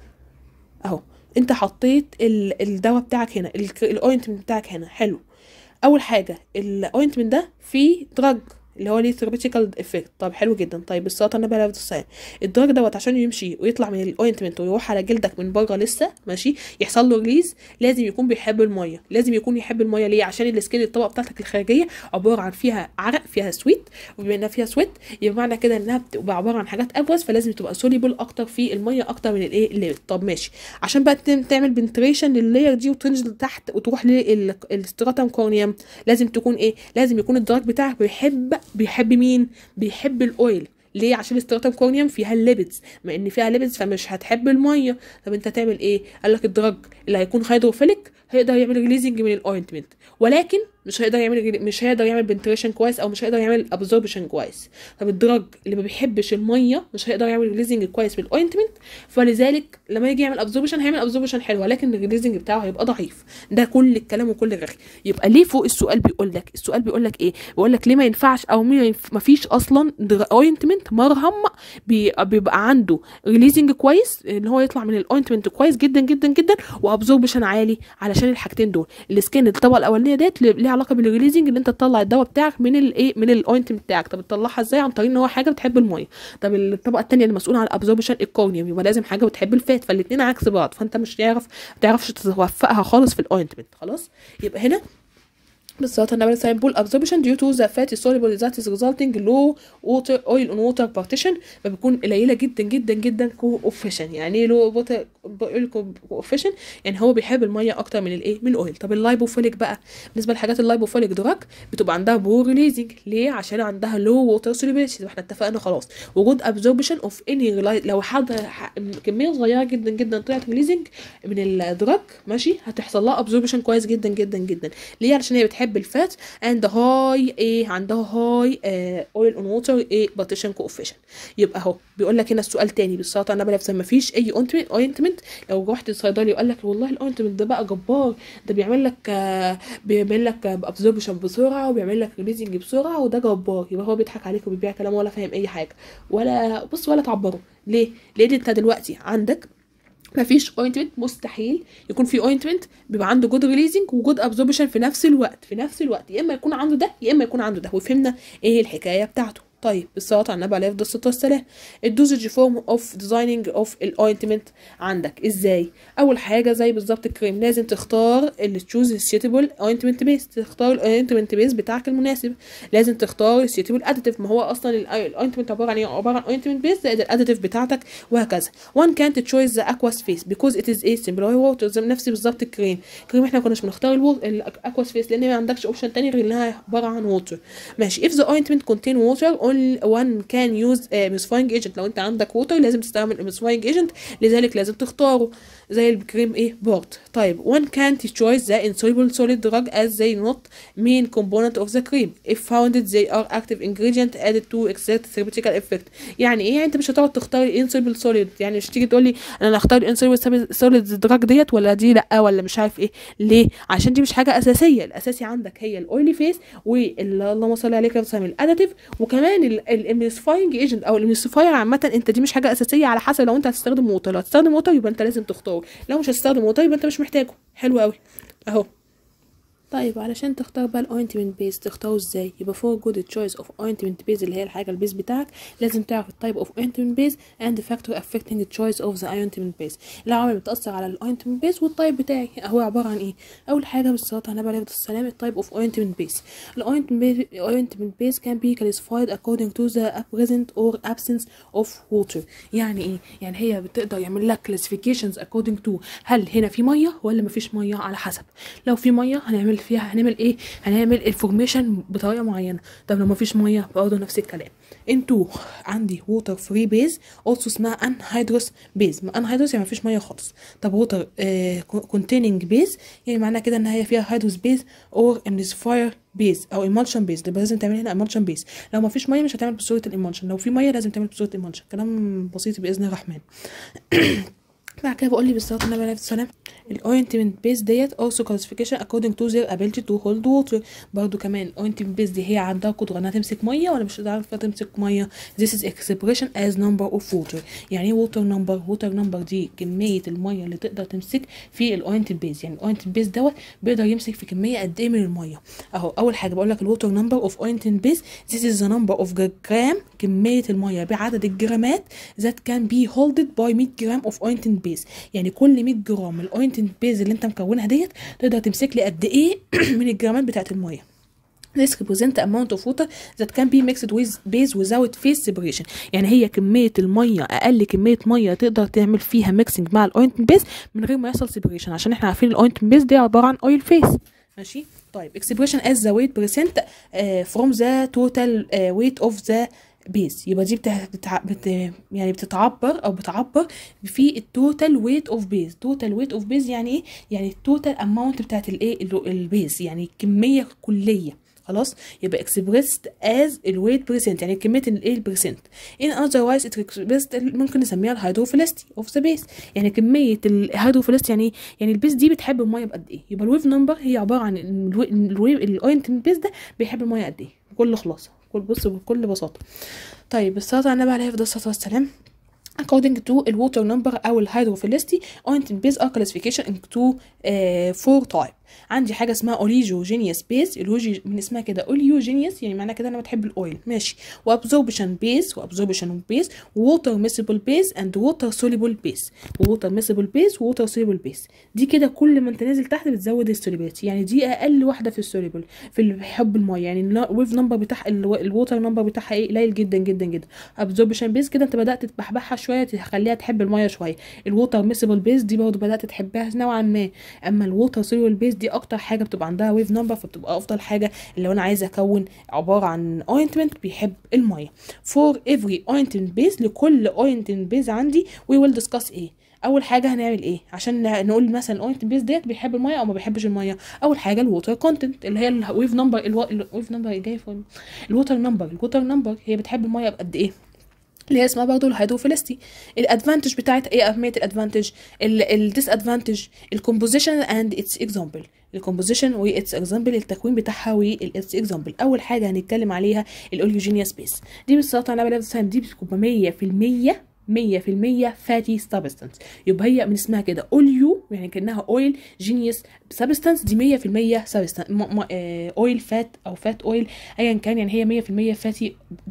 اهو انت حطيت الدواء بتاعك هنا الاوينتمنت بتاعك هنا حلو اول حاجه الاوينتمنت ده فيه دراج اللي هو ليه ثيرابيوتيكال افكت طب حلو جدا طيب السرطان النبي عليه الصلاه الدرج دوت عشان يمشي ويطلع من الاوينتمنت ويروح على جلدك من بره لسه ماشي يحصل له ريليز لازم يكون بيحب الميه لازم يكون يحب الميه ليه عشان السكين الطبقه بتاعتك الخارجيه عباره عن فيها عرق فيها سويت وبما انها فيها سويت يبقى معنى كده انها بتبقى عباره عن حاجات ابوز فلازم تبقى سوليبل اكتر في الميه اكتر من الايه اللير طب ماشي عشان بقى تعمل بنتريشن لللاير دي وتنزل تحت وتروح للستراتم كورنيوم لازم تكون ايه لازم يكون الدرج بتاعك بيحب بيحب مين بيحب الاويل ليه عشان الستراتم كورنيوم فيها الليبيدز ما ان فيها ليبيدز فمش هتحب الميه طب انت تعمل ايه قال لك الدرج اللي هيكون هيدروفيليك هيقدر يعمل ريليزنج من الاوينتمنت ولكن مش هيقدر يعمل مش هيقدر يعمل بنتريشن كويس او مش هيقدر يعمل ابزوربشن كويس طب الدرج اللي ما بيحبش الميه مش هيقدر يعمل ريليزنج كويس من الاوينتمنت فلذلك لما يجي يعمل ابزوربشن هيعمل ابزوربشن حلو ولكن الريليزنج بتاعه هيبقى ضعيف ده كل الكلام وكل الرغي يبقى ليه فوق السؤال بيقول لك السؤال بيقول لك ايه بيقول لك ليه ما ينفعش او ما فيش اصلا اوينتمنت مرهم بيبقى عنده ريليزنج كويس ان هو يطلع من الاوينتمنت كويس جدا جدا جدا وابزوربشن عالي علشان الحاجتين دول السكين الطبقه الاولانيه ديت ليها علاقه بالريليزنج ان انت تطلع الدواء بتاعك من الايه من الاوينتمنت بتاعك طب تطلعها ازاي عن طريق ان هو حاجه بتحب الميه طب الطبقه الثانيه اللي مسؤوله عن الابزوربشن الكورنيوم يبقى لازم حاجه بتحب الفات فالاثنين عكس بعض فانت مش تعرف ما تعرفش توفقها خالص في الاوينتمنت خلاص يبقى هنا بالظبط النبي عليه الصلاه والسلام absorption due to the fatty soluble that is resulting low water oil on water partition فبتكون قليله جدا جدا جدا coefficient يعني ايه low water oil coefficient يعني هو بيحب الميه اكتر من الايه من الاويل طب اللايبوفيليك بقى بالنسبه لحاجات اللايبوفيليك دراج بتبقى عندها بور ريليزنج ليه عشان عندها low water solubility احنا اتفقنا خلاص وجود absorption of any لو حد كميه صغيره جدا جدا طلعت ريليزنج من الدراج ماشي هتحصل لها absorption كويس جدا جدا جدا ليه علشان هي بتحب بتحب الفات اند هاي ايه عندها هاي اويل اون ووتر ايه بارتيشن كوفيشن يبقى اهو بيقول لك هنا السؤال تاني بالصلاه على النبي ما فيش اي اوينتمنت اوينتمنت لو رحت الصيدلي وقال لك والله الاوينتمنت ده بقى جبار ده بيعمل لك آه بيعمل لك ابزوربشن بسرعه وبيعمل لك ريليزنج بسرعه وده جبار يبقى هو بيضحك عليك وبيبيع كلام ولا فاهم اي حاجه ولا بص ولا تعبره ليه لان انت دلوقتي عندك مفيش اوينتمنت مستحيل يكون في اوينتمنت بيبقى عنده جود ريليزنج وجود ابزوربشن في نفس الوقت في نفس الوقت يا اما يكون عنده ده يا اما يكون عنده ده وفهمنا ايه الحكايه بتاعته طيب الصلاه على النبي عليه افضل الصلاه والسلام الدوزج فورم اوف ديزايننج اوف الاوينتمنت عندك ازاي اول حاجه زي بالظبط الكريم لازم تختار اللي تشوز السيتبل اوينتمنت بيس تختار الاوينتمنت بيس بتاعك المناسب لازم تختار السيتبل اديتيف ما هو اصلا الاوينتمنت عباره عن ايه عباره عن اوينتمنت بيس زائد الاديتيف بتاعتك وهكذا وان كانت تشويز ذا اكواس فيس بيكوز ات از ايه سمبل ووتر زي نفس بالظبط الكريم الكريم احنا كناش بنختار الاكواس فيس لان ما عندكش اوبشن تاني غير انها عباره عن ووتر ماشي if the ointment contain water only one can use uh, emulsifying agent لو انت عندك ووتر لازم تستعمل emulsifying agent لذلك لازم تختاره زي الكريم ايه بورت طيب one can't choose the insoluble solid drug as they not main component of the cream if found they are active ingredient added to exert therapeutical effect يعني ايه يعني انت مش هتقعد تختار الانسولبل سوليد يعني مش تيجي تقول لي انا هختار الانسولبل سوليد دراج ديت ولا دي لا ولا مش عارف ايه ليه عشان دي مش حاجه اساسيه الاساسي عندك هي الاويلي فيس واللهم صل عليك وسلم الاديتيف وكمان الاميسفاينج ايجنت او الاميسفاير عامه انت دي مش حاجه اساسيه على حسب لو انت هتستخدم ووتر لو هتستخدم ووتر يبقى انت لازم تختاره لو مش هتستخدم ووتر يبقى انت مش محتاجه حلو قوي اهو طيب علشان تختار بقى الاوينتمنت بيز تختاره ازاي يبقى فور جود تشويس اوف اوينتمنت بيز اللي هي الحاجه البيز بتاعك لازم تعرف التايب اوف اوينتمنت بيز اند فاكتور افكتنج تشويس اوف ذا اوينتمنت بيز العوامل بتاثر على الاوينتمنت بيز والتايب بتاعي هو عباره عن ايه اول حاجه بالصلاه على النبي عليه السلام التايب اوف اوينتمنت بيز الاوينتمنت بيز can be classified according to the present or absence of water يعني ايه يعني هي بتقدر يعمل لك classifications according to هل هنا في ميه ولا مفيش ميه على حسب لو في ميه هنعمل فيها هنعمل ايه هنعمل انفورميشن بطريقه معينه طب لو مفيش ميه برضه نفس الكلام انتو عندي ووتر فري بيز اولسو اسمها ان هيدروس بيز ان هيدروس يعني مفيش ميه خالص طب ووتر كونتيننج بيز يعني معناها كده ان هي فيها هيدروس بيز اور امنسفاير بيز او ايمالشن بيز يبقى لازم تعمل هنا ايمالشن بيز لو ما فيش ميه مش هتعمل بصوره الايمالشن لو في ميه لازم تعمل بصوره الايمالشن كلام بسيط باذن الرحمن بعد كده بقول لي بالظبط النبي عليه السلام الاوينتمنت بيز ديت also classification according to their ability to hold water برضو كمان الاوينتمنت بيز دي هي عندها قدره انها تمسك ميه ولا مش عارفه تمسك ميه this is expression as number of water يعني ايه water number water number دي كميه الميه اللي تقدر تمسك في الاوينتمنت بيز يعني الاوينتمنت بيز دوت بيقدر يمسك في كميه قد ايه من الميه اهو اول حاجه بقول لك الووتر نمبر اوف اوينتمنت بيز this is the number of gram كميه الميه بعدد الجرامات that can be holded by 100 جرام of ointment base يعني كل 100 جرام الاوينتمنت بيز اللي انت مكونها ديت تقدر تمسك لي قد ايه من الجرامات بتاعت الميه This represent amount of water that can be mixed with base without phase separation يعني هي كمية المية أقل كمية مية تقدر تعمل فيها ميكسنج مع الاوينتمنت بيز من غير ما يحصل separation عشان احنا عارفين الاوينتمنت بيز دي عبارة عن oil phase ماشي طيب expression as the weight percent uh, from the total uh, weight of the بيز يبقى دي بتع... بتع... بت... يعني بتتعبر او بتعبر في التوتال ويت اوف بيز توتال ويت اوف بيز يعني ايه يعني التوتال اماونت بتاعت الايه البيز يعني كميه كليه خلاص يبقى expressed as الويت بريسنت يعني كميه الايه البرسنت in otherwise it expressed ممكن نسميها الهيدروفيلستي اوف ذا بيس يعني كميه الهيدروفيلستي يعني يعني البيس دي بتحب الميه بقد ايه يبقى الويف نمبر هي عباره عن الويف الاوينتمنت بيس ده بيحب الميه قد ايه بكل خلاصه بكل بص بكل بساطه طيب الصلاه على النبي عليه الصلاه والسلام according to الووتر نمبر او الهيدروفيلستي ointment base are classification into uh, four type عندي حاجه اسمها اوليجوجينيوس بيز الاوليجي من اسمها كده اوليوجينيوس يعني معناها كده انا بتحب الاويل ماشي وابزوربشن بيز وابزوربشن بيز ووتر ميسيبل بيز اند ووتر سوليبل بيز ووتر ميسيبل بيز ووتر سوليبل بيز دي كده كل ما انت نازل تحت بتزود السوليبيليتي يعني دي اقل واحده في السوليبل في اللي بيحب الميه يعني الويف نمبر بتاع الووتر نمبر بتاعها ايه قليل جدا جدا جدا ابزوربشن بيز كده انت بدات تبحبحها شويه تخليها تحب الميه شويه الووتر ميسيبل بيز دي برضه بدات تحبها نوعا ما اما الووتر سوليبل بيز دي اكتر حاجه بتبقى عندها ويف نمبر فبتبقى افضل حاجه اللي انا عايزه اكون عباره عن اوينتمنت بيحب الميه فور افري اوينتمنت بيز لكل اوينتمنت بيز عندي وي ويل ديسكاس ايه اول حاجه هنعمل ايه عشان نقول مثلا الاوينتمنت بيز ديت بيحب الميه او ما بيحبش الميه اول حاجه الووتر كونتنت اللي هي الويف نمبر الويف نمبر جاي فين الووتر نمبر الووتر نمبر هي بتحب الميه بقد ايه اللي هي اسمها برضه الهيدروفيلستي الادفانتج بتاعت ايه اهميه الادفانتج الديس ادفانتج الكومبوزيشن اند اتس اكزامبل الكومبوزيشن واتس اكزامبل التكوين بتاعها والاتس اكزامبل اول حاجه هنتكلم عليها الاوليوجينيوس بيس دي بالظبط على نبي السلام دي بتبقى 100% مية في المية فاتي سبستانس يبقى هي من اسمها كده اوليو يعني كانها اويل جينيوس سبستانس دي مية في المية سبستانس اويل فات او فات اويل ايا كان يعني هي مية في المية فاتي بيز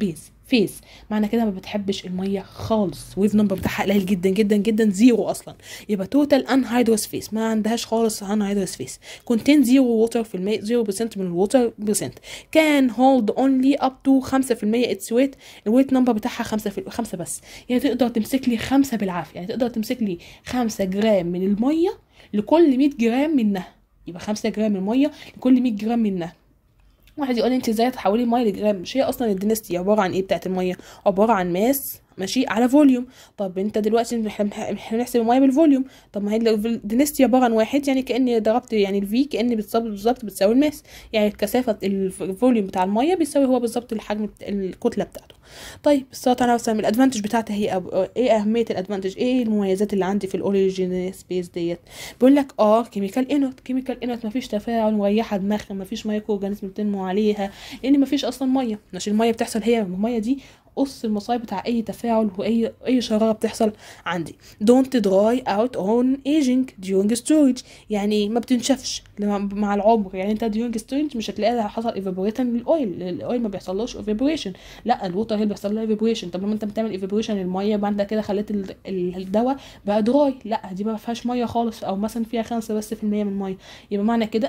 فيس معنى كده ما بتحبش الميه خالص ويف نمبر بتاعها قليل جدا جدا جدا زيرو اصلا يبقى توتال ان هيدروس فيس ما عندهاش خالص ان هيدروس فيس كونتين زيرو ووتر في المية زيرو برسنت من الووتر برسنت كان هولد اونلي اب تو 5% اتس ويت الويت نمبر بتاعها 5 في 5 بس يعني تقدر تمسك لي 5 بالعافيه يعني تقدر تمسك لي 5 جرام من الميه لكل 100 جرام منها يبقى 5 جرام من الميه لكل 100 جرام منها واحد يقول لي انت ازاي تحولي الميه لجرام مش هي اصلا الدينستي عباره عن ايه بتاعت الميه عباره عن ماس ماشي على فوليوم طب انت دلوقتي احنا احنا بنحسب الميه بالفوليوم طب ما هي الدينستي عباره عن واحد يعني كاني ضربت يعني الفي كاني بالظبط بالظبط بتساوي الماس يعني كثافه الفوليوم بتاع الميه بيساوي هو بالظبط الحجم الكتله بتاعته طيب السرطان انا وسام الادفانتج بتاعتها هي أب... ايه اهميه الادفانتج ايه المميزات اللي عندي في الاوريجين سبيس ديت بيقول لك اه كيميكال انوت كيميكال انوت مفيش تفاعل مريحه دماغها مفيش مايكرو اورجانيزم بتنمو عليها لان مفيش اصلا ميه عشان الميه بتحصل هي الميه دي قص المصايب بتاع اي تفاعل واي اي شراره بتحصل عندي don't dry out on aging during storage يعني ما بتنشفش مع العمر يعني انت during storage مش هتلاقي حصل evaporation للاويل الاويل ما بيحصلوش evaporation لا الووتر هي بيحصل لها evaporation طب لما انت بتعمل evaporation للميه يبقى انت كده خليت الدواء بقى دراي لا دي ما فيهاش ميه خالص او مثلا فيها خمسة بس في المية من الميه يبقى معنى كده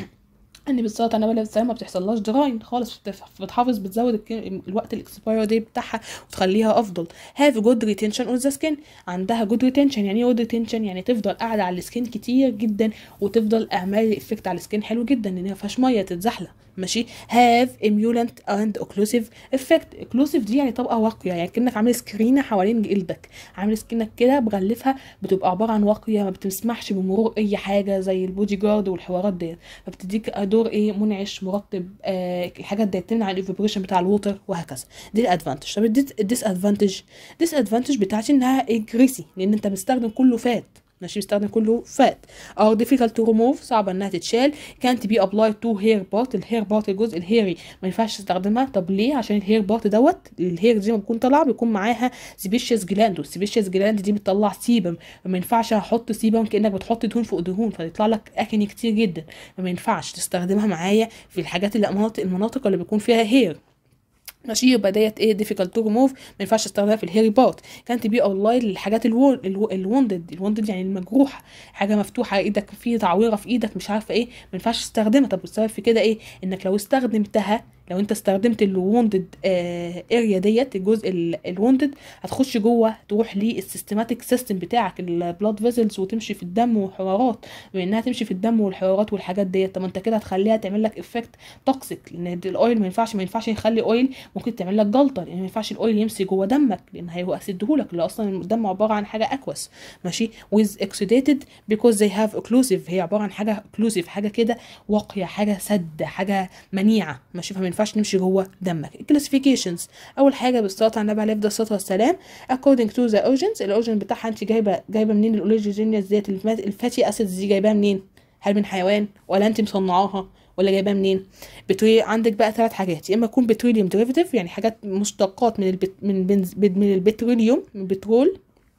ان بالظبط انا بلا ما بتحصلهاش دراين خالص بتحافظ بتزود الوقت الاكسباير دي بتاعها وتخليها افضل هاف جود ريتنشن اون ذا سكين عندها جود ريتنشن يعني ايه جود ريتنشن يعني تفضل قاعده على السكين كتير جدا وتفضل اعمال افكت على السكين حلو جدا ان ما فيهاش ميه تتزحلق ماشي هاف ايميولنت اند اوكلوسيف افكت اوكلوسيف دي يعني طبقه واقيه يعني كانك عامل سكرينه حوالين جلدك عامل سكينك كده مغلفها بتبقى عباره عن واقيه ما بتسمحش بمرور اي حاجه زي البودي جارد والحوارات ديت فبتديك دور ايه منعش مرطب آه الحاجات ديت تمنع الايفابوريشن بتاع الووتر وهكذا دي الادفانتج طب الديس ادفانتج الديس ادفانتج بتاعتي انها جريسي لان انت بتستخدم كله فات ماشي بيستخدم كله فات ار difficult to remove صعبه انها تتشال كانت بي ابلاي تو هير بارت الهير بارت الجزء الهيري ما ينفعش تستخدمها طب ليه عشان الهير بارت دوت الهير دي ما بتكون طالعه بيكون معاها سيبيشيس جلاند والسيبيشيس جلاند دي بتطلع سيبم فما ينفعش احط سيبم كانك بتحط دهون فوق دهون فيطلع لك اكني كتير جدا فما ينفعش تستخدمها معايا في الحاجات اللي المناطق المناطق اللي بيكون فيها هير ماشي يبقى ديت ايه difficult to remove ما ينفعش استخدمها في الهيري بارت كانت بي اونلاين للحاجات الوندد الوندد يعني المجروحه حاجه مفتوحه ايدك فيه تعويره في ايدك مش عارفه ايه ما ينفعش تستخدمها طب السبب في كده ايه انك لو استخدمتها لو انت استخدمت الوندد اريا ديت الجزء الوندد هتخش جوه تروح للسيستماتيك سيستم بتاعك البلاد فيزلز وتمشي في الدم وحوارات بما انها تمشي في الدم والحوارات والحاجات ديت طب انت كده هتخليها تعمل لك افكت توكسيك لان الاويل ما ينفعش ما ينفعش يخلي اويل ممكن تعمل لك جلطه لان ما ينفعش الاويل يمسك جوه دمك لان هيسدهولك اللي اصلا الدم عباره عن حاجه اكوس ماشي with oxidated because they have occlusive هي عباره عن حاجه occlusive حاجه كده واقيه حاجه سد حاجه منيعه ماشي فما ينفعش تمشي جوه دمك الكلاسيفيكيشنز اول حاجه بالصلاه على النبي عليه الصلاه والسلام according to the origins الاوريجن بتاعها انت جايبه جايبه منين الاوريجينز ديت الفاتي اسيدز دي جايباها منين هل من حيوان ولا انت مصنعاها ولا جايباها منين بتري عندك بقى ثلاث حاجات يا اما تكون بتروليوم ديريفيتيف يعني حاجات مشتقات من البت... من بنز... من البتروليوم من البترول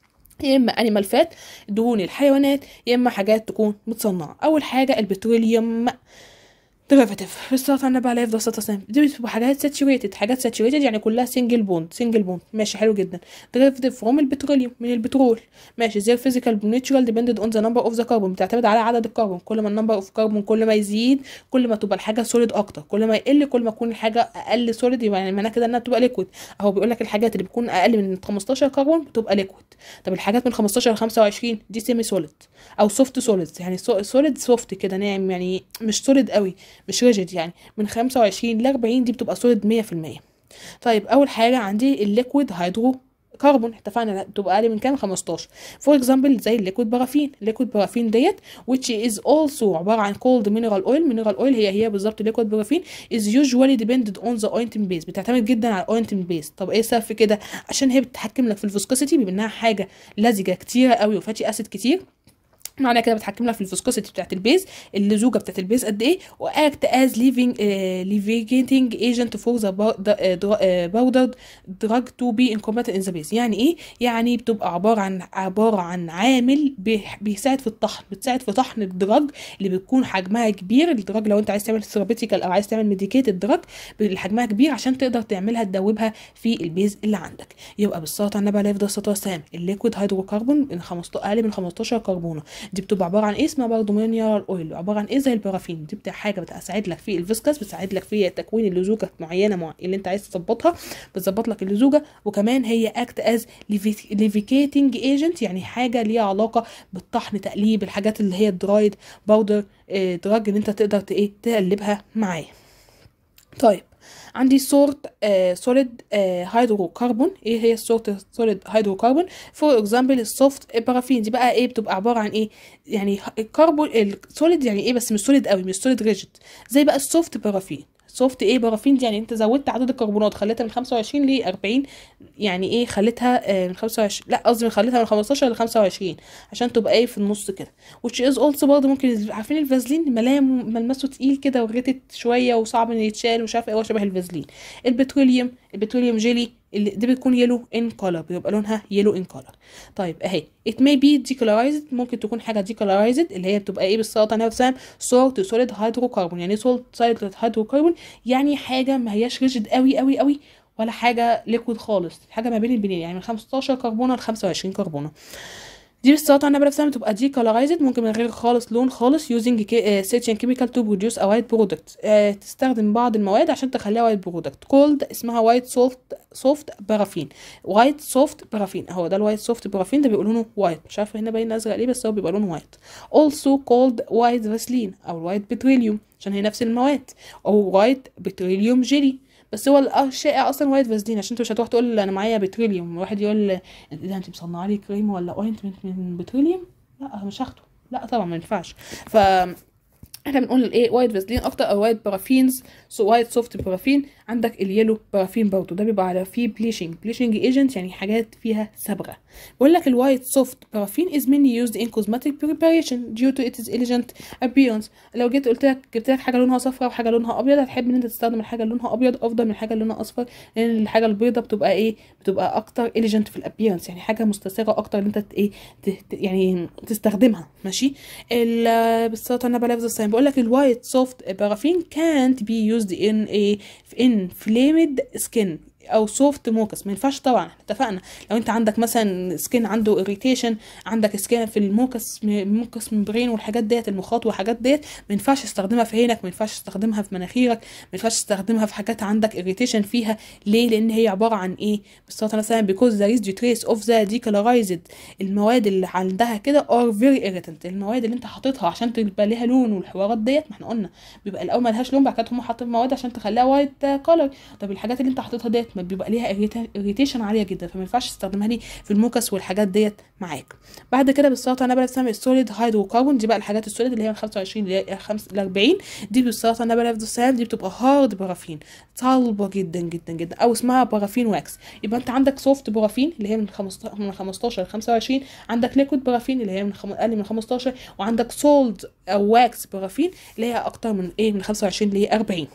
يا اما انيمال فات دهون الحيوانات يا اما حاجات تكون متصنعه اول حاجه البتروليوم ديريفاتيف بالظبط على النبي عليه افضل الصلاه والسلام دي بتبقى حاجات ساتوريتد حاجات ساتوريتد يعني كلها سنجل بوند سنجل بوند ماشي حلو جدا ديريفاتيف فروم البتروليوم من البترول ماشي زي الفيزيكال ناتشورال ديبندد اون ذا نمبر اوف ذا كربون بتعتمد على عدد الكربون كل ما النمبر اوف كربون كل ما يزيد كل ما تبقى الحاجه سوليد اكتر كل ما يقل كل ما تكون الحاجه اقل سوليد يبقى يعني معناها كده انها بتبقى ليكويد اهو بيقول لك الحاجات اللي بتكون اقل من 15 كربون بتبقى ليكويد طب الحاجات من 15 ل 25 دي سيمي سوليد او سوفت سوليد يعني سوليد سوفت كده ناعم يعني مش سوليد قوي مش ريجيد يعني من 25 ل 40 دي بتبقى سوليد 100% طيب اول حاجه عندي الليكويد هيدرو كربون اتفقنا بتبقى اقل من كام 15 فور اكزامبل زي الليكويد بارافين الليكويد بارافين ديت which is also عباره عن cold mineral oil mineral oil هي هي بالظبط الليكويد بارافين is usually dependent on the ointment base بتعتمد جدا على الاوينتمنت بيس طب ايه السبب في كده عشان هي بتتحكم لك في الفيسكوسيتي بما انها حاجه لزجه كتيره قوي وفاتي اسيد كتير معنى كده بتحكم لها في الفيسكوسيتي بتاعت البيز اللزوجه بتاعت البيز قد ايه واكت از ليفينج ليفيجيتنج ايجنت فور ذا باودر دراج تو بي انكومباتبل ان ذا بيز يعني ايه يعني بتبقى عباره عن عباره عن عامل بي- بيساعد في الطحن بتساعد في طحن الدراج اللي بتكون حجمها كبير الدراج لو انت عايز تعمل ثيرابيتيكال او عايز تعمل ميديكيتد دراج اللي حجمها كبير عشان تقدر تعملها تدوبها في البيز اللي عندك يبقى بالصلاه على النبي عليه الصلاه والسلام الليكويد هيدروكربون من 15 اقل من 15 كربونه دي بتبقى عباره عن ايه اسمها برضه مينرال اويل عباره عن ايه زي البرافين دي بتبقى حاجه بتساعد لك في الفيسكس بتساعد لك في تكوين اللزوجه معينه مع اللي انت عايز تظبطها بتظبط لك اللزوجه وكمان هي اكت از ليفيكيتنج ايجنت يعني حاجه ليها علاقه بالطحن تقليب الحاجات اللي هي الدرايد باودر دراج اللي انت تقدر ت- ايه تقلبها معاه طيب عندي صورة سوليد هيدروكربون ايه هي الصورة سوليد هيدروكربون فور اكزامبل السوفت بارافين دي بقى ايه بتبقى عبارة عن ايه يعني الكربون السوليد يعني ايه بس مش سوليد قوي مش سوليد ريجيد زي بقى السوفت بارافين سوفت ايه بارافين دي يعني انت زودت عدد الكربونات خليتها من 25 ل 40 يعني ايه خليتها آه، من 25 لا قصدي خليتها من 15 ل 25 عشان تبقى ايه في النص كده which is also برضه ممكن عارفين الفازلين ملام ملمسه تقيل كده وريتت شويه وصعب ان يتشال ومش عارف ايه هو شبه الفازلين البتروليوم البتروليوم جيلي اللي دي بتكون يلو ان كولر بيبقى لونها يلو ان كولر طيب اهي it may be decolorized ممكن تكون حاجه decolorized اللي هي بتبقى ايه بالسلطه نفسها salt solid hydrocarbon يعني ايه salt solid hydrocarbon يعني حاجه ما هياش ريجيد قوي قوي قوي ولا حاجه ليكويد خالص حاجه ما بين البنين يعني من 15 كربونه ل 25 كربونه دي بالسلطة النبي نفسها بتبقى دي colorized ممكن من غير خالص لون خالص using certain chemical to produce a white product آه، تستخدم بعض المواد عشان تخليها white product called اسمها white soft soft paraffin white soft paraffin اهو ده الوايت soft paraffin ده بيبقى لونه white مش عارفه هنا باين ازرق ليه بس هو بيبقى لونه white also called white vaseline او white petroleum عشان هي نفس المواد او white petroleum jelly بس هو الشائع اصلا وايت فازلين عشان انت مش هتروح تقول انا معايا بتريليوم واحد يقول ايه ده انت مصنعه لي كريم ولا اوينتمنت من بتريليوم لا مش هاخده لا طبعا ما ينفعش ف احنا بنقول الايه وايت فازلين اكتر او وايت بارافينز سو وايت سوفت بارافين عندك اليلو بارافين برضه ده بيبقى على فيه بليشنج بليشنج ايجنت يعني حاجات فيها صبغه بقول لك الوايت سوفت بارافين is mainly used in cosmetic preparation due to its elegant appearance لو جيت قلت لك جبت لك حاجه لونها صفراء وحاجه لونها ابيض هتحب ان انت تستخدم الحاجه اللي لونها ابيض افضل من الحاجه اللي لونها اصفر لان الحاجه البيضاء بتبقى ايه بتبقى اكتر elegant في الابيرنس يعني حاجه مستساغه اكتر ان انت ت- ايه ت- ت- يعني تستخدمها ماشي ال- بالصلاه على النبي عليه الصلاه بقول لك الوايت سوفت بارافين can't be used in a in flamed skin او سوفت موكس ما ينفعش طبعا احنا اتفقنا لو انت عندك مثلا سكين عنده اريتيشن عندك سكين في الموكس موكس ممبرين والحاجات ديت المخاط والحاجات ديت ما ينفعش تستخدمها في عينك ما ينفعش تستخدمها في مناخيرك ما ينفعش تستخدمها في حاجات عندك اريتيشن فيها ليه لان هي عباره عن ايه بالصلاه مثلا because there is the trace of the decolorized المواد اللي عندها كده are very irritant المواد اللي انت حاططها عشان تبقى ليها لون والحوارات ديت ما احنا قلنا بيبقى الاول ملهاش لون بعد كده هم حاطين مواد عشان تخليها وايت كولر طب الحاجات اللي انت حاططها ديت ما بيبقى ليها اريتيشن عاليه جدا فما ينفعش تستخدمها لي في الموكس والحاجات ديت معاك بعد كده بالسلطه انا بستعمل السوليد هيدروكربون دي بقى الحاجات السوليد اللي هي من 25 ل 5 ل 40 دي بالسلطه انا بستعمل دي بتبقى هارد بارافين صلبه جدا جدا جدا او اسمها بارافين واكس يبقى انت عندك سوفت بارافين اللي هي من 15 من 15 ل 25 عندك ليكويد بارافين اللي هي من خم... اقل من 15 وعندك سولد او واكس بارافين اللي هي اكتر من ايه من 25 ل 40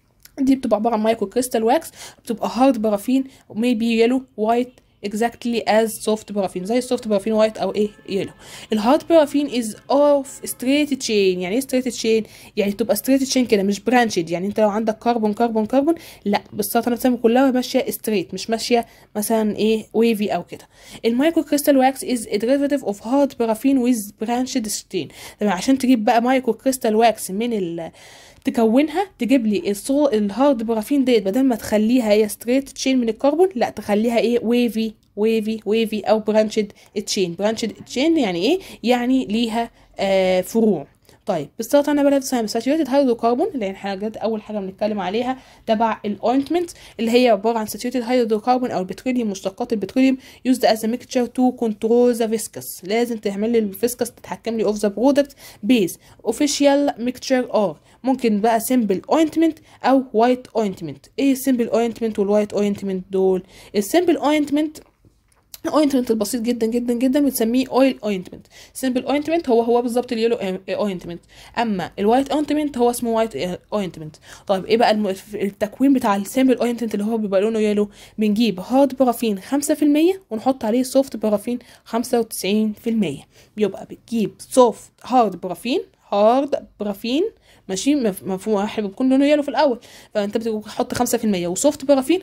دي بتبقى عباره عن مايكرو كريستال واكس بتبقى هارد بارافين maybe يلو وايت exactly as soft بارافين زي السوفت بارافين وايت او ايه يلو الهارد بارافين is of straight chain يعني ايه straight chain يعني تبقى straight chain كده مش برانشد يعني انت لو عندك كربون كربون كربون لا بالسلطه نفسها كلها ماشيه straight مش ماشيه مثلا ايه ويفي او كده المايكرو كريستال واكس is a derivative of hard paraffin with branched chain تمام عشان تجيب بقى مايكرو كريستال واكس من ال تكونها تجيب لي الصو الهارد بارافين ديت بدل ما تخليها هي ستريت تشين من الكربون لا تخليها ايه ويفي ويفي ويفي او برانشد تشين برانشد تشين يعني ايه يعني ليها آه فروع طيب بالصوت انا بلد سام ساتيوريتد هيدروكربون اللي هي حاجات اول حاجه بنتكلم عليها تبع الاوينتمنت اللي هي عباره عن ساتيوريتد هيدروكربون او البتروليوم مشتقات البتروليوم يوزد از ميكتشر تو كنترول ذا فيسكس لازم تعمل لي الفيسكس تتحكم لي اوف ذا برودكت بيز اوفيشال ميكتشر ار ممكن بقى سيمبل اوينتمنت او وايت اوينتمنت ايه السيمبل اوينتمنت والوايت اوينتمنت دول السيمبل اوينتمنت الاوينتمنت البسيط جدا جدا جدا بنسميه اويل اوينتمنت سيمبل اوينتمنت هو هو بالظبط اليلو اوينتمنت اما الوايت اوينتمنت هو اسمه وايت اوينتمنت طيب ايه بقى الم- التكوين بتاع السيمبل اوينتمنت اللي هو بيبقى لونه يلو بنجيب هارد بارافين 5% ونحط عليه سوفت بارافين 95% يبقى بتجيب سوفت هارد بارافين هارد بارافين ماشي مف- مفهوم احنا بيكون لونه يلو في الاول فانت بتحط 5% وسوفت بارافين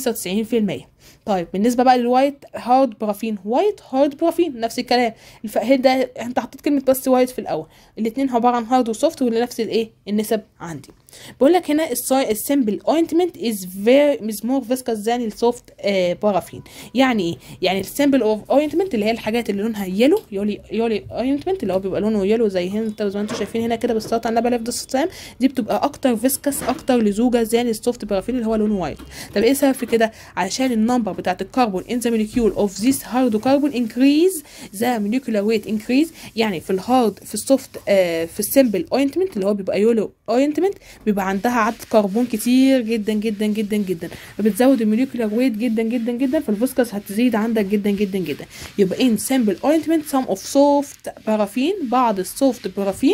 95% طيب بالنسبه بقى للوايت هارد بارافين وايت هارد بارافين نفس الكلام الفهد ده انت حطيت كلمه بس وايت في الاول الاثنين عباره عن هارد وسوفت ولنفس الايه النسب عندي بقول لك هنا السمبل اوينتمنت از فيري از مور فيسكس ذان السوفت بارافين يعني ايه يعني السمبل اوف اوينتمنت اللي هي الحاجات اللي لونها يلو يولي يولي اوينتمنت اللي هو بيبقى لونه يلو زي هنا انت زي ما انتم شايفين هنا كده بالصوت على النبي عليه الصلاه دي بتبقى اكتر فيسكس اكتر لزوجه ذان السوفت بارافين اللي هو لونه وايت طب ايه السبب في كده علشان النمبر بتاعت الكربون in the molecule of this hydrocarbon increase the molecular weight increase يعني في الهارد في السوفت آه في السمبل اوينتمنت اللي هو بيبقى يولو اوينتمنت بيبقى عندها عدد كربون كتير جدا جدا جدا جدا فبتزود الموليكولار ويت جدا جدا جدا فالفوسكس هتزيد عندك جدا جدا جدا يبقى in simple ointment some of soft paraffin بعض السوفت بارافين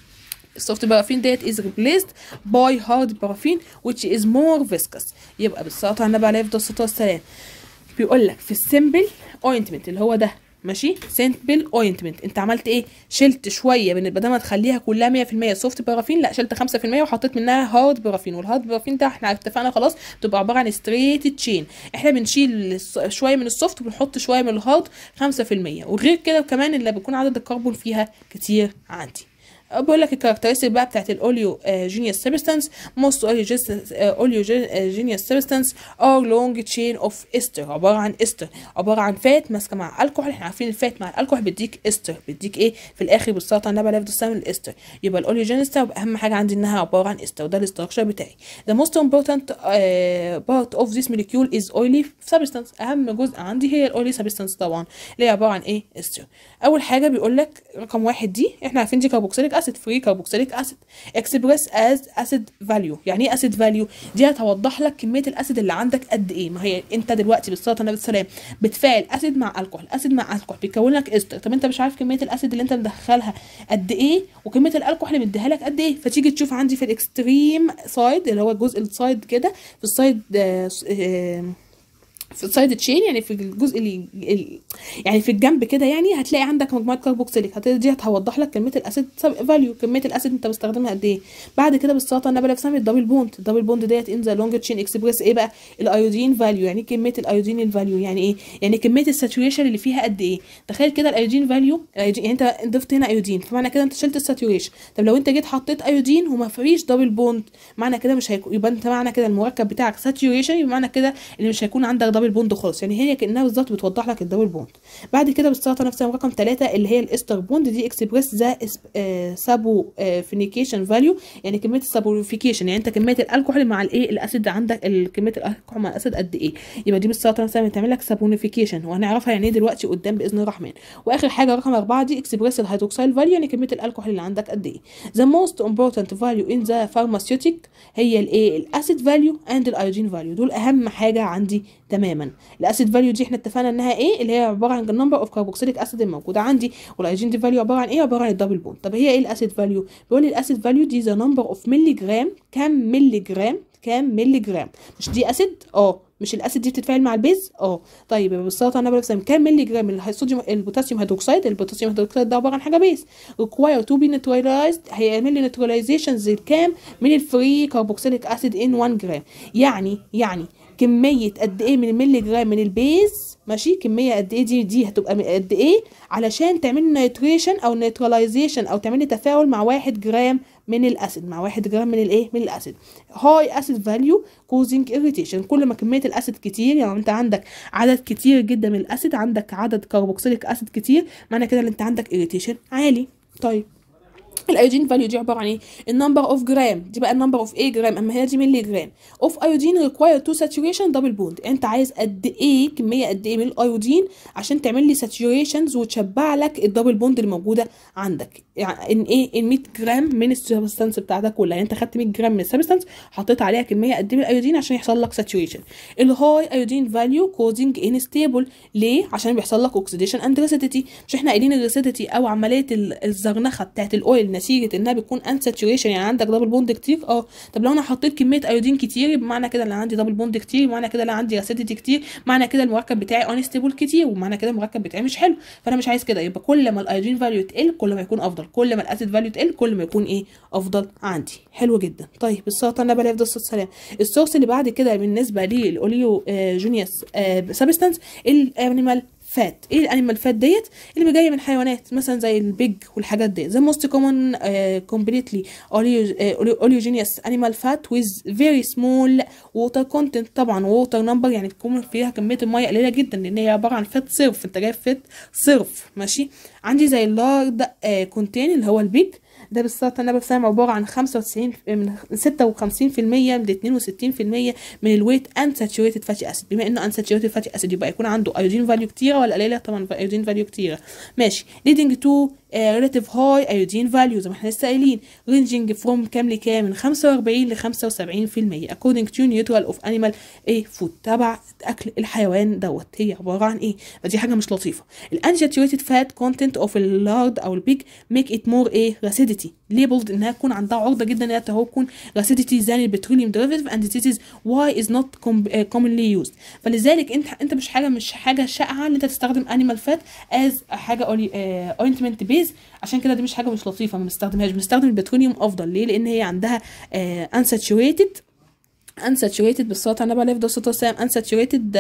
السوفت بارافين ديت is replaced by hard paraffin which is more viscous يبقى بالصلاة على النبي عليه الصلاة والسلام بيقول لك في السمبل اوينتمنت اللي هو ده ماشي سمبل اوينتمنت انت عملت ايه شلت شويه من بدل ما تخليها كلها 100% سوفت بارافين لا شلت 5% وحطيت منها هارد بارافين والهارد بارافين ده احنا اتفقنا خلاص بتبقى عباره عن ستريت تشين احنا بنشيل الس- شويه من السوفت وبنحط شويه من الهارد 5% وغير كده كمان اللي بيكون عدد الكربون فيها كتير عندي بقول لك الكاركترستيك بقى بتاعت الاوليو جينيوس سبستانس موست اوليو جينيوس سبستانس ار لونج تشين اوف استر عباره عن استر عباره عن فات ماسكه مع الكحول احنا عارفين الفات مع الكحول بيديك استر بيديك ايه في الاخر بالسلطه على النبي عليه الصلاه والسلام الاستر يبقى الاوليو جينيوس اهم حاجه عندي انها عباره عن استر وده الاستراكشر بتاعي the most important uh, part of this molecule is oily substance اهم جزء عندي هي الاويلي substance طبعا اللي هي عباره عن ايه استر اول حاجه بيقول لك رقم واحد دي احنا عارفين دي كاربوكسيليك اسيد فري كاربوكسيليك اسيد اكسبريس از اسيد فاليو يعني ايه اسيد فاليو دي هتوضح لك كميه الاسيد اللي عندك قد ايه ما هي انت دلوقتي بالصلاه على النبي السلام بتفاعل اسيد مع الكحول اسيد مع الكحول بيكون لك استر طب انت مش عارف كميه الاسيد اللي انت مدخلها قد ايه وكميه الالكحول اللي مديها لك قد ايه فتيجي تشوف عندي في الاكستريم سايد اللي هو الجزء السايد كده في السايد آه آه في السايد تشين يعني في الجزء اللي ال- يعني في الجنب كده يعني هتلاقي عندك مجموعه كاربوكسيليك هت- دي هتوضح لك كميه الاسيد فاليو كميه الاسيد انت مستخدمها قد ايه بعد كده بالسلطه النبي عليه الصلاه الدبل بوند الدبل بوند ديت ان ذا لونج تشين اكسبريس ايه بقى الايودين فاليو يعني إيه كميه الايودين الفاليو يعني ايه يعني كميه الساتوريشن اللي فيها قد ايه تخيل كده الايودين فاليو يعني انت ضفت هنا ايودين فمعنى كده انت شلت الساتوريشن طب لو انت جيت حطيت ايودين وما فيش دبل بوند معنى كده مش هيكون يبقى انت معنى كده المركب بتاعك ساتوريشن يبقى معنى كده اللي مش هيكون عندك دبل بوند خالص يعني هي كانها بالظبط بتوضح لك الدبل بوند بعد كده بالسلطه نفسها رقم ثلاثة اللي هي الاستر بوند دي اكسبريس ذا سابو فينيكيشن فاليو يعني كميه السابوريفيكيشن يعني انت كميه الكحول مع الايه الاسيد عندك ال- كميه الكحول مع الاسيد قد ايه يبقى دي بالسلطه نفسها بتعمل لك سابونيفيكيشن وهنعرفها يعني ايه دلوقتي قدام باذن الرحمن واخر حاجه رقم أربعة دي اكسبريس الهيدروكسيل فاليو يعني كميه الكحول اللي عندك قد ايه the most important value in the pharmaceutic هي الايه الاسيد فاليو اند الايودين فاليو دول اهم حاجه عندي تماما الاسيد فاليو دي احنا اتفقنا انها ايه اللي هي عباره عن النمبر اوف كاربوكسيليك اسيد الموجوده عندي والايودين دي فاليو عباره عن ايه عباره عن الدبل بوند طب هي ايه الاسيد فاليو بيقول لي الاسيد فاليو دي ذا نمبر اوف ملي جرام كام ملي جرام كام ملي جرام مش دي اسيد اه مش الاسيد دي بتتفاعل مع البيز اه طيب يبقى بالصلاه على النبي عليه الصلاة والسلام كام ملي جرام من الصوديوم البوتاسيوم هيدروكسيد البوتاسيوم هيدروكسيد ده عباره عن حاجه بيز require to be neutralized هيعمل لي neutralization زي كام من الفري كاربوكسيليك اسيد ان 1 جرام يعني يعني كميه قد ايه من الملي جرام من البيز ماشي كميه قد ايه دي دي هتبقى من قد ايه علشان تعمل لي نيتريشن او نيتراليزيشن او تعمل لي تفاعل مع واحد جرام من الاسيد مع واحد جرام من الايه من الاسيد هاي اسيد فاليو كوزنج irritation كل ما كميه الاسيد كتير يعني انت عندك عدد كتير جدا من الاسيد عندك عدد كربوكسيليك اسيد كتير معنى كده ان انت عندك irritation عالي طيب الايودين فاليو دي عباره عن ايه النمبر اوف جرام دي بقى النمبر اوف ايه جرام اما هي دي ملي جرام اوف ايودين ريكواير تو ساتوريشن دبل بوند انت عايز قد ايه كميه قد ايه من الايودين عشان تعمل لي ساتوريشنز وتشبع لك الدبل بوند اللي موجوده عندك يعني ان ايه ان 100 جرام من السبستانس بتاعتك كلها يعني انت خدت 100 جرام من السبستانس حطيت عليها كميه قد ايه من الايودين عشان يحصل لك ساتوريشن الهاي ايودين فاليو كوزنج انستيبل ليه عشان بيحصل لك اوكسيديشن اند ريسيديتي مش احنا قايلين الريسيديتي او عمليه الزرنخه بتاعت الاويل نتيجه انها بتكون ان ساتوريشن يعني عندك دبل بوند كتير اه طب لو انا حطيت كميه ايودين كتير بمعنى كده ان عندي دبل بوند كتير معنى كده ان عندي ريسيديتي كتير معنى كده المركب بتاعي انستيبل كتير ومعنى كده المركب بتاعي مش حلو فانا مش عايز كده يبقى كل ما الايودين فاليو تقل كل ما يكون افضل كل ما الاسيد فاليو تقل كل ما يكون ايه افضل عندي حلو جدا طيب الصلاه على النبي عليه الصلاه والسلام السورس اللي بعد كده بالنسبه للاوليو آه جونيوس آه سبستانس الانيمال فات ايه الانيمال فات ديت اللي جايه من حيوانات مثلا زي البيج والحاجات دي زي موست كومن كومبليتلي اوليوجينيوس انيمال فات ويز فيري سمول ووتر كونتنت طبعا ووتر نمبر يعني بتكون فيها كميه الميه قليله جدا لان هي عباره عن فات صرف انت جايب فات صرف ماشي عندي زي اللارد كونتين اللي هو البيج ده بالظبط النبي بسام عباره عن 95 من 56% ل 62% من الويت ان ساتوريتد فاتي اسيد بما انه ان ساتوريتد فاتي اسيد يبقى يكون عنده ايودين فاليو كتيره ولا قليله طبعا ايودين فاليو كتيره ماشي leading to relative high iodine value زي ما احنا لسه قايلين ranging from كام لكام من 45 ل 75% according to neutral of animal ايه food تبع اكل الحيوان دوت هي عباره عن ايه فدي حاجه مش لطيفه الانساتوريتد فات كونتنت اوف اللارد او البيج ميك ات مور ايه راسيديتي labeled انها تكون عندها عرضه جدا انها هو تكون راسيديتي زي البتروليوم ديريفيتيف اند this is why is not commonly used فلذلك انت انت مش حاجه مش حاجه شائعه ان انت تستخدم انيمال فات از حاجه اوينتمنت بيز عشان كده دي مش حاجه مش لطيفه ما بنستخدمهاش بنستخدم البتروليوم افضل ليه لان هي عندها انساتوريتد انساتوريتد بالصلاه على النبي عليه الصلاه والسلام انساتوريتد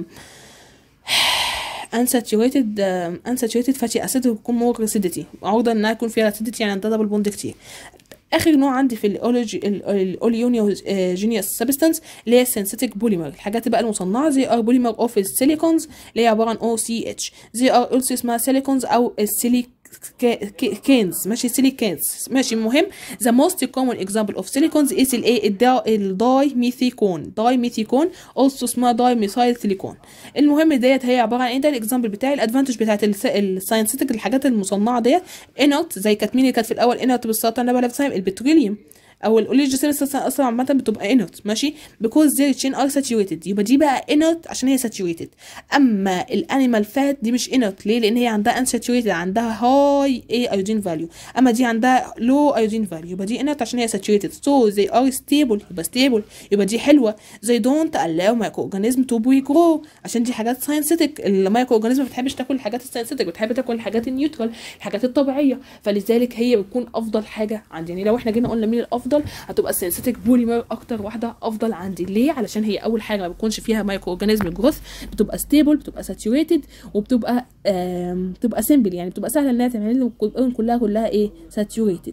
unsaturated uh, unsaturated fatty acid بتكون مور ريسيديتي عرضه انها يكون فيها ريسيديتي يعني عندها دبل بوند كتير اخر نوع عندي في الاوليونيوجينيوس سبستانس اللي هي السينثيتيك بوليمر الحاجات بقى المصنعه زي ار بوليمر اوف السيليكونز اللي هي عباره عن او سي اتش زي ار اولسو اسمها سيليكونز او السيليك كينز ماشي سيليكينز ماشي المهم ذا موست كومن اكزامبل اوف سيليكونز از الايه الداي ميثيكون داي ميثيكون اولسو اسمها داي ميثايل سيليكون المهم ديت هي عباره عن ايه ده الاكزامبل بتاعي الادفانتج بتاعت الساينسيتك الحاجات المصنعه ديت انرت زي كانت مين اللي كانت في الاول انرت بالسرطان ده بقى البتروليوم او الاوليجيسيل اصلا عامه بتبقى انرت ماشي بيكوز their chain are saturated يبقى دي بقى انرت عشان هي saturated اما الانيمال فات دي مش انرت ليه لان هي عندها unsaturated عندها هاي ايه ايودين فاليو اما دي عندها لو ايودين فاليو يبقى دي انرت عشان هي saturated so they are stable يبقى stable يبقى دي حلوه they don't allow microorganism to grow عشان دي حاجات ساينسيتك المايكرو اورجانيزم ما بتحبش تاكل الحاجات الساينسيتك بتحب تاكل الحاجات النيوترال الحاجات الطبيعيه فلذلك هي بتكون افضل حاجه عندي يعني لو احنا جينا قلنا مين الافضل افضل هتبقى السينثيتك بوليمر اكتر واحده افضل عندي ليه علشان هي اول حاجه ما بيكونش فيها مايكرو اورجانيزم جروث بتبقى ستيبل بتبقى ساتوريتد وبتبقى بتبقى سيمبل يعني بتبقى سهله انها تعمل لي كلها كلها ايه ساتوريتد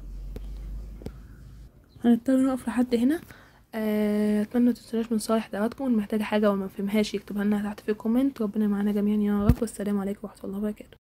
هنضطر نقف لحد هنا اتمنى ما تنسوناش من صالح دعواتكم اللي محتاجه حاجه وما فهمهاش يكتبها لنا تحت في الكومنت ربنا معانا جميعا يا رب والسلام عليكم ورحمه الله وبركاته